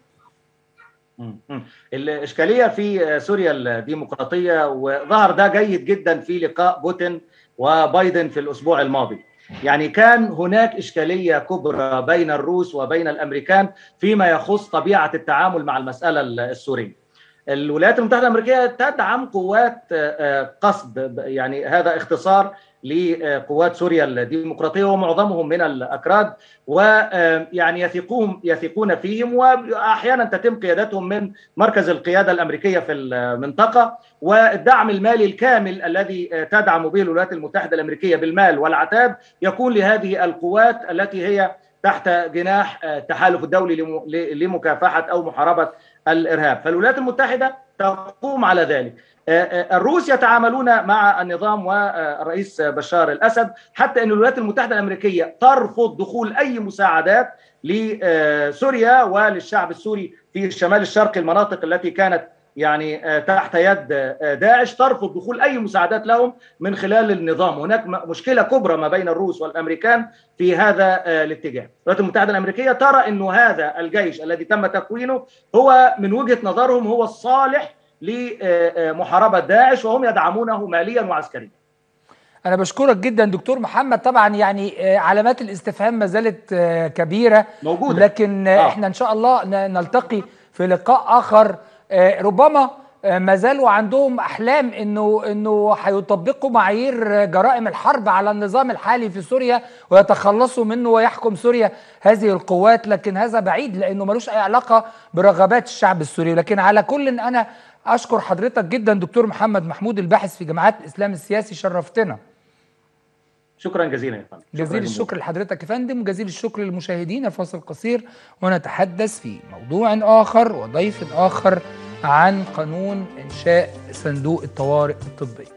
مم. مم. الإشكالية في سوريا الديمقراطية وظهر ده جيد جدا في لقاء بوتين وبايدن في الأسبوع الماضي يعني كان هناك إشكالية كبرى بين الروس وبين الأمريكان فيما يخص طبيعة التعامل مع المسألة السورية الولايات المتحدة الأمريكية تدعم قوات آه، قصد يعني هذا اختصار لقوات سوريا الديمقراطية ومعظمهم من الأكراد ويعني يثقون يثقون فيهم وأحيانا تتم قيادتهم من مركز القيادة الأمريكية في المنطقة والدعم المالي الكامل الذي تدعم به الولايات المتحدة الأمريكية بالمال والعتاد يكون لهذه القوات التي هي تحت جناح التحالف الدولي لم- لمكافحة أو محاربة الإرهاب فالولايات المتحدة تقوم على ذلك الروس يتعاملون مع النظام والرئيس بشار الاسد حتى ان الولايات المتحده الامريكيه ترفض دخول اي مساعدات لسوريا وللشعب السوري في الشمال الشرقي المناطق التي كانت يعني تحت يد داعش ترفض دخول اي مساعدات لهم من خلال النظام هناك مشكله كبرى ما بين الروس والامريكان في هذا الاتجاه الولايات المتحده الامريكيه ترى انه هذا الجيش الذي تم تكوينه هو من وجهه نظرهم هو الصالح لمحاربه داعش وهم يدعمونه ماليا وعسكريا أنا بشكرك جدا دكتور محمد طبعا يعني آه، علامات الاستفهام ما زالت آه، كبيرة موجودة. لكن آه. آه. احنا إن شاء الله ن- نلتقي في لقاء آخر آه، ربما آه، ما زالوا عندهم أحلام إنه إنه هيطبقوا معايير جرائم الحرب على النظام الحالي في سوريا ويتخلصوا منه ويحكم سوريا هذه القوات لكن هذا بعيد لأنه ملوش أي علاقة برغبات الشعب السوري لكن على كل أنا أشكر حضرتك جدا دكتور محمد محمود الباحث في جماعات الإسلام السياسي شرفتنا شكرا جزيلا يا فندم شكراً جزيل جزيلاً. الشكر لحضرتك يا فندم وجزيل الشكر للمشاهدين فاصل قصير ونتحدث في موضوع آخر وضيف آخر عن قانون إنشاء صندوق الطوارئ الطبية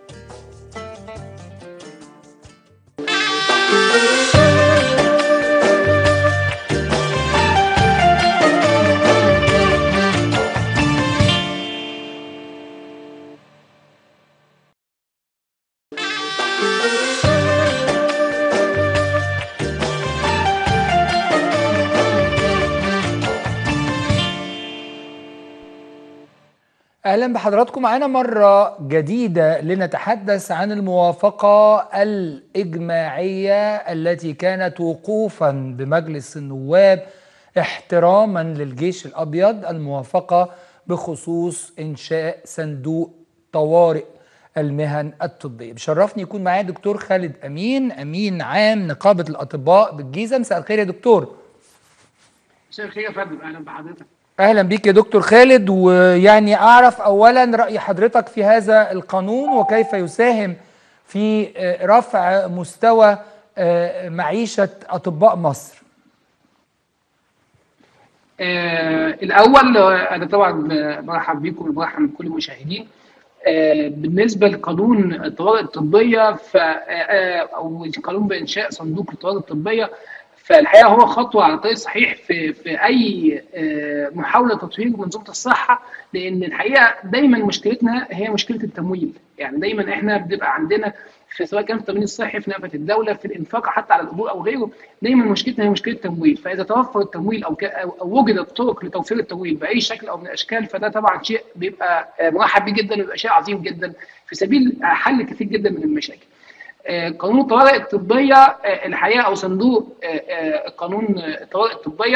اهلا بحضراتكم معانا مره جديده لنتحدث عن الموافقه الاجماعيه التي كانت وقوفا بمجلس النواب احتراما للجيش الابيض الموافقه بخصوص انشاء صندوق طوارئ المهن الطبيه بشرفني يكون معايا دكتور خالد امين امين عام نقابه الاطباء بالجيزه مساء الخير يا دكتور مساء الخير يا فندم اهلا بحضرتك اهلا بيك يا دكتور خالد ويعني اعرف اولا راي حضرتك في هذا القانون وكيف يساهم في آه، رفع مستوى آه، معيشه اطباء مصر آه الاول آه، انا طبعا آه، برحب بيكم وبرحب بكل المشاهدين آه بالنسبه لقانون الطوارئ الطبيه ف آه، آه، او قانون بانشاء صندوق الطوارئ الطبيه فالحقيقه هو خطوه على الطريق الصحيح في في اي آه، محاوله تطوير منظومه الصحه لان الحقيقه دايما مشكلتنا هي مشكله التمويل يعني دايما احنا بنبقى عندنا في سواء كان في التمويل الصحي في نفقه الدوله في الانفاق حتى على الاجور او غيره دايما مشكلتنا هي مشكله التمويل فاذا توفر التمويل او ك- او أو وجدت طرق لتوفير التمويل باي شكل او من الاشكال فده طبعا شيء بيبقى آه، مرحب بيه جدا ويبقى شيء عظيم جدا في سبيل حل كثير جدا من المشاكل. آه، قانون الطوارئ الطبيه آه، الحقيقه او صندوق آه، آه، قانون الطوارئ الطبيه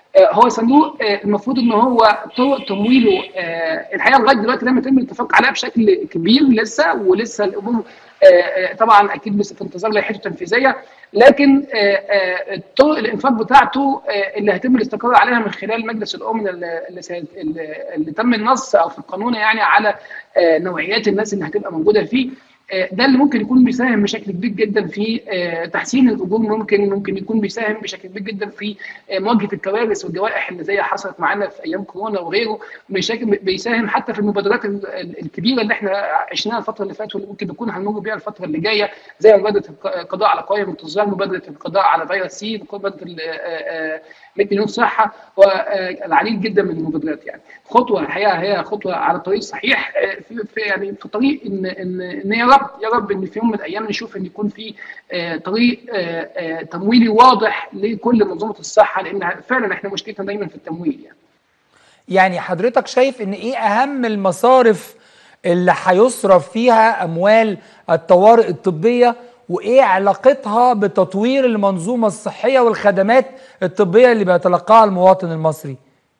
هو صندوق المفروض ان هو طرق تمويله الحقيقه لغايه دلوقتي لم يتم الاتفاق عليها بشكل كبير لسه ولسه الامور طبعا اكيد لسه في انتظار لائحته التنفيذيه لكن طرق الانفاق بتاعته اللي هيتم الاستقرار عليها من خلال مجلس الامن اللي, اللي تم النص او في القانون يعني على نوعيات الناس اللي هتبقى موجوده فيه ده اللي ممكن يكون بيساهم بشكل كبير جدا في تحسين الاجور ممكن ممكن يكون بيساهم بشكل كبير جدا في مواجهه الكوارث والجوائح اللي زي حصلت معانا في ايام كورونا وغيره بيساهم حتى في المبادرات الكبيره اللي احنا عشناها الفتره اللي فاتت واللي ممكن نكون هنمر بيها الفتره اللي جايه زي مبادره القضاء على قوائم التجار مبادره القضاء على فيروس سي مبادره 100 مليون صحه والعديد جدا من المبادرات يعني خطوه الحقيقه هي خطوه على الطريق الصحيح في, في يعني في طريق ان ان ان يا رب يا رب ان في يوم من الايام نشوف ان يكون في طريق تمويلي واضح لكل منظومه الصحه لان فعلا احنا مشكلتنا دايما في التمويل يعني. يعني حضرتك شايف ان ايه اهم المصارف اللي هيصرف فيها اموال الطوارئ الطبيه وايه علاقتها بتطوير المنظومه الصحيه والخدمات الطبيه اللي بيتلقاها المواطن المصري؟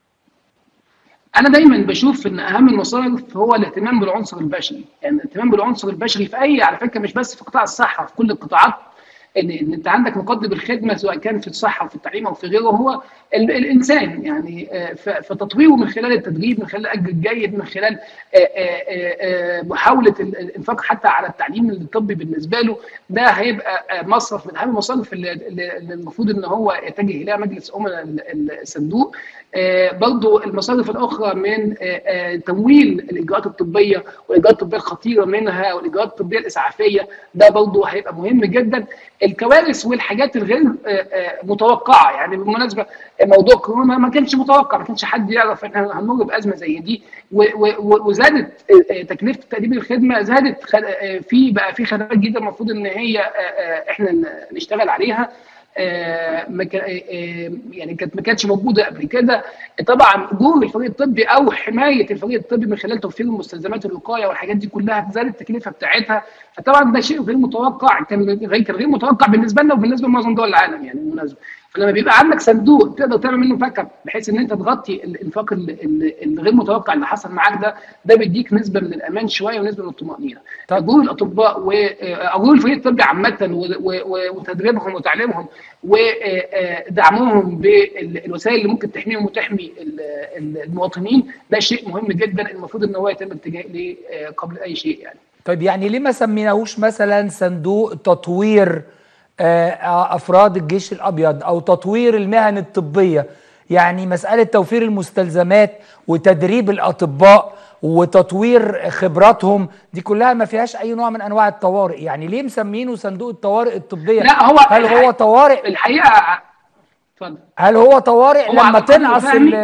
انا دايما بشوف ان اهم المصارف هو الاهتمام بالعنصر البشري يعني الاهتمام بالعنصر البشري في اي على فكره مش بس في قطاع الصحه في كل القطاعات ان ان انت عندك مقدم الخدمه سواء كان في الصحه او في التعليم او في غيره هو ال الانسان يعني فتطويره من خلال التدريب من خلال الاجر الجيد من خلال محاوله الانفاق حتى على التعليم الطبي بالنسبه له ده هيبقى مصرف من اهم المصارف اللي المفروض ان هو يتجه اليها مجلس امنا الصندوق برضو المصارف الاخرى من تمويل الاجراءات الطبيه والاجراءات الطبيه الخطيره منها والاجراءات الطبيه الاسعافيه ده برضو هيبقى مهم جدا الكوارث والحاجات الغير متوقعه يعني بالمناسبه موضوع كورونا ما كانش متوقع ما كانش حد يعرف ان احنا هنمر بازمه زي دي وزادت تكلفه تقديم الخدمه زادت في بقى في خدمات جديده المفروض ان هي احنا نشتغل عليها يعني كانت ما كانتش موجوده قبل كده طبعا اجور الفريق الطبي او حمايه الفريق الطبي من خلال توفير المستلزمات الوقايه والحاجات دي كلها زادت التكلفه بتاعتها فطبعا ده شيء غير متوقع كان غير كان غير متوقع بالنسبه لنا وبالنسبه لمعظم دول العالم يعني بالمناسبه فلما بيبقى عندك صندوق تقدر تعمل منه فكه بحيث ان انت تغطي الانفاق الغير متوقع اللي حصل معاك ده ده بيديك نسبه من الامان شويه ونسبه من الطمانينه اجور الاطباء واجور الفريق الطبي عامه وتدريبهم وتعليمهم ودعمهم بالوسائل اللي ممكن تحميهم وتحمي المواطنين ده شيء مهم جدا المفروض ان هو يتم الاتجاه اليه قبل اي شيء يعني طيب يعني ليه ما سميناهوش مثلا صندوق تطوير افراد الجيش الابيض او تطوير المهن الطبيه يعني مساله توفير المستلزمات وتدريب الاطباء وتطوير خبراتهم دي كلها ما فيهاش اي نوع من انواع الطوارئ يعني ليه مسمينه صندوق الطوارئ الطبيه لا هو هل هو طوارئ الحقيقه اتفضل هل هو طوارئ هو لما تنقص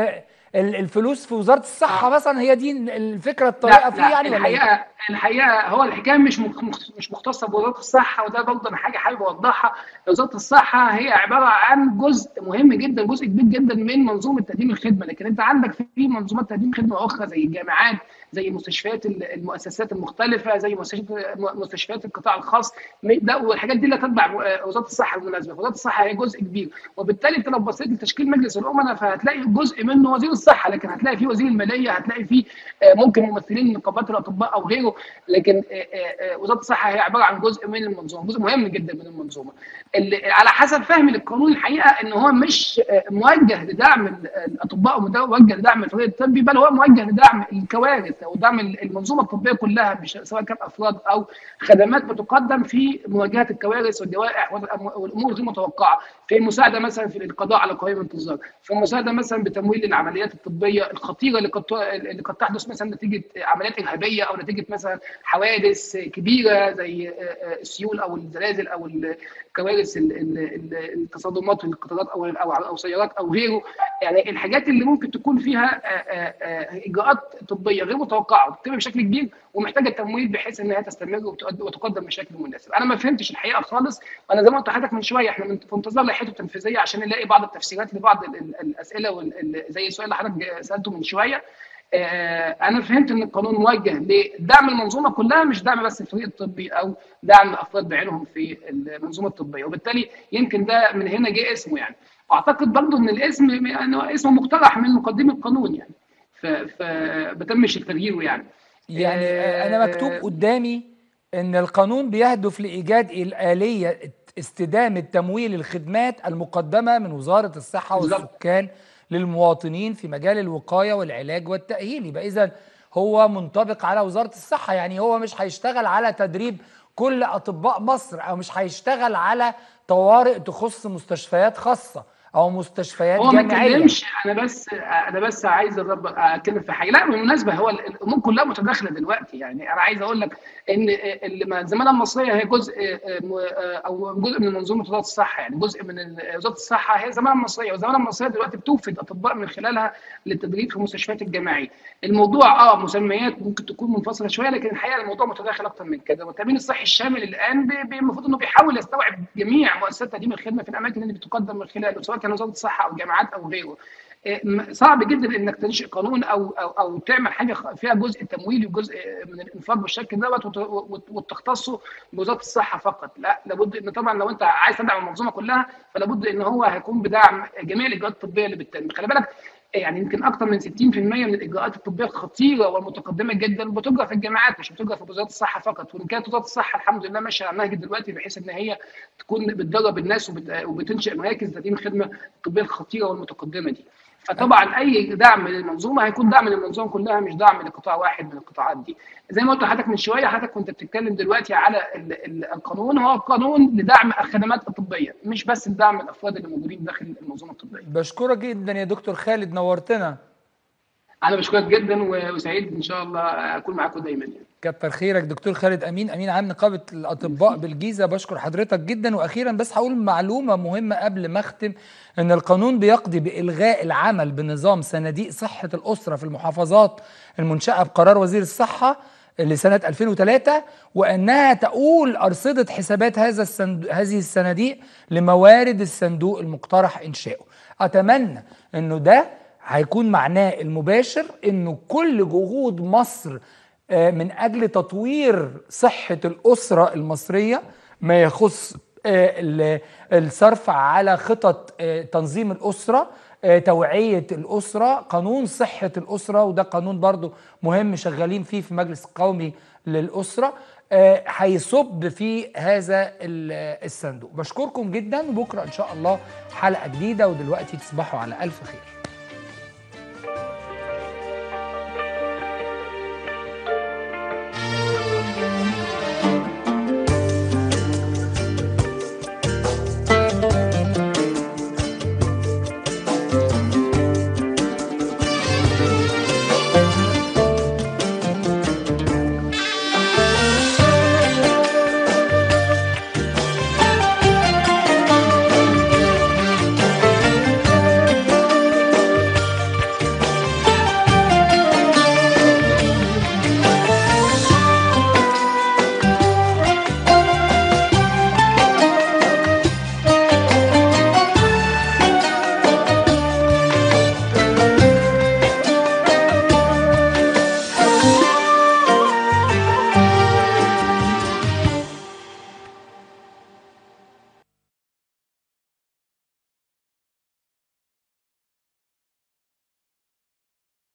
الفلوس في وزاره الصحه مثلا هي دي الفكره الطريقه فيه يعني ولا الحقيقه الحقيقه هو الحكايه مش مش مختصه بوزاره الصحه وده برضه انا حاجه حابب اوضحها وزاره الصحه هي عباره عن جزء مهم جدا جزء كبير جدا من منظومه تقديم الخدمه لكن انت عندك في منظومات تقديم خدمه اخرى زي الجامعات زي مستشفيات المؤسسات المختلفه زي مستشفيات القطاع الخاص ده والحاجات دي لا تتبع وزاره الصحه بالمناسبه وزاره الصحه هي جزء كبير وبالتالي انت لو بصيت لتشكيل مجلس الامناء فهتلاقي جزء منه وزير الصحه لكن هتلاقي فيه وزير الماليه هتلاقي فيه ممكن ممثلين من نقابات الاطباء او غيره لكن وزاره الصحه هي عباره عن جزء من المنظومه جزء مهم جدا من المنظومه اللي على حسب فهمي للقانون الحقيقه ان هو مش موجه لدعم الاطباء وموجه لدعم الفريق الطبي بل هو موجه لدعم الكوارث او دعم المنظومه الطبيه كلها سواء كان افراد او خدمات بتقدم في مواجهه الكوارث والجوائح والامور غير المتوقعه في المساعده مثلا في القضاء على قوائم الانتظار في المساعده مثلا بتمويل العمليات الطبيه الخطيره اللي قد اللي قد تحدث مثلا نتيجه عمليات ارهابيه او نتيجه مثلا حوادث كبيره زي السيول او الزلازل او الكوارث التصادمات في القطارات او او او سيارات او غيره يعني الحاجات اللي ممكن تكون فيها اجراءات طبيه غير متوقعه وتتم بشكل كبير ومحتاجه تمويل بحيث انها تستمر وتقدم بشكل مناسب انا ما فهمتش الحقيقه خالص وانا زي ما قلت لحضرتك من شويه احنا في انتظار لائحته التنفيذيه عشان نلاقي بعض التفسيرات لبعض الاسئله زي السؤال اللي حضرتك سالته من شويه آه، انا فهمت ان القانون موجه لدعم المنظومه كلها مش دعم بس الفريق الطبي او دعم افراد بعينهم في المنظومه الطبيه وبالتالي يمكن ده من هنا جه اسمه يعني واعتقد برضه ان الاسم يعني اسمه مقترح من مقدمي القانون يعني فبتمش تغييره يعني يعني آه، انا مكتوب قدامي ان القانون بيهدف لايجاد الاليه استدامه تمويل الخدمات المقدمه من وزاره الصحه بالظبط. والسكان للمواطنين في مجال الوقايه والعلاج والتاهيل يبقى اذا هو منطبق على وزاره الصحه يعني هو مش هيشتغل على تدريب كل اطباء مصر او مش هيشتغل على طوارئ تخص مستشفيات خاصه او مستشفيات هو ما جامعيه اتكلمش انا بس انا بس عايز أرب- اتكلم في حاجه لا بالمناسبه هو ال- الامور كلها متداخله دلوقتي يعني انا عايز اقول لك ان ال- ما الزماله المصريه هي جزء م- او جزء من منظومه وزاره الصحه يعني جزء من ال- وزاره الصحه هي الزماله المصريه والزماله المصريه دلوقتي بتوفد اطباء من خلالها للتدريب في المستشفيات الجامعيه الموضوع اه مسميات ممكن تكون منفصله شويه لكن الحقيقه الموضوع متداخل اكتر من كده والتامين الصحي الشامل الان بي- بي- المفروض انه بيحاول يستوعب جميع مؤسسات تقديم الخدمه في الاماكن اللي بتقدم من خلاله سواء كان وزاره الصحه او الجامعات او غيره إيه، م- صعب جدا انك تنشئ قانون او او او تعمل حاجه خ- فيها جزء تمويلي وجزء من الانفاق بالشكل دوت وت- وت- وتختصه بوزاره الصحه فقط لا لابد ان طبعا لو انت عايز تدعم المنظومه كلها فلابد ان هو هيكون بدعم جميع الاجراءات الطبيه اللي بتتم خلي بالك يعني يمكن اكثر من 60% من الاجراءات الطبيه الخطيره والمتقدمه جدا بتجرى في الجامعات مش بتجرى في وزاره الصحه فقط وان كانت وزاره الصحه الحمد لله ماشيه على النهج دلوقتي بحيث ان هي تكون بتدرب الناس وبت- وبتنشئ مراكز تقديم الخدمه الطبيه الخطيره والمتقدمه دي فطبعا اي دعم للمنظومه هيكون دعم للمنظومه كلها مش دعم لقطاع واحد من القطاعات دي زي ما قلت لحضرتك من شويه حضرتك كنت بتتكلم دلوقتي على ال- ال- القانون هو قانون لدعم الخدمات الطبيه مش بس لدعم الافراد اللي موجودين داخل المنظومه الطبيه بشكرك جدا يا دكتور خالد نورتنا انا بشكرك جدا و- وسعيد ان شاء الله اكون معاكم دايما يعني. كتر خيرك دكتور خالد امين امين عام نقابه الاطباء بالجيزه بشكر حضرتك جدا واخيرا بس هقول معلومه مهمه قبل ما اختم ان القانون بيقضي بالغاء العمل بنظام صناديق صحه الاسره في المحافظات المنشاه بقرار وزير الصحه لسنه 2003 وانها تؤول ارصده حسابات هذا الصندوق هذه الصناديق لموارد الصندوق المقترح انشاؤه اتمنى انه ده هيكون معناه المباشر انه كل جهود مصر آه، من اجل تطوير صحه الاسره المصريه ما يخص آه، ال- الصرف على خطط آه، تنظيم الاسره آه، توعيه الاسره قانون صحه الاسره وده قانون برضو مهم شغالين فيه في مجلس القومي للاسره آه، هيصب في هذا ال- الصندوق بشكركم جدا بكره ان شاء الله حلقه جديده ودلوقتي تصبحوا على الف خير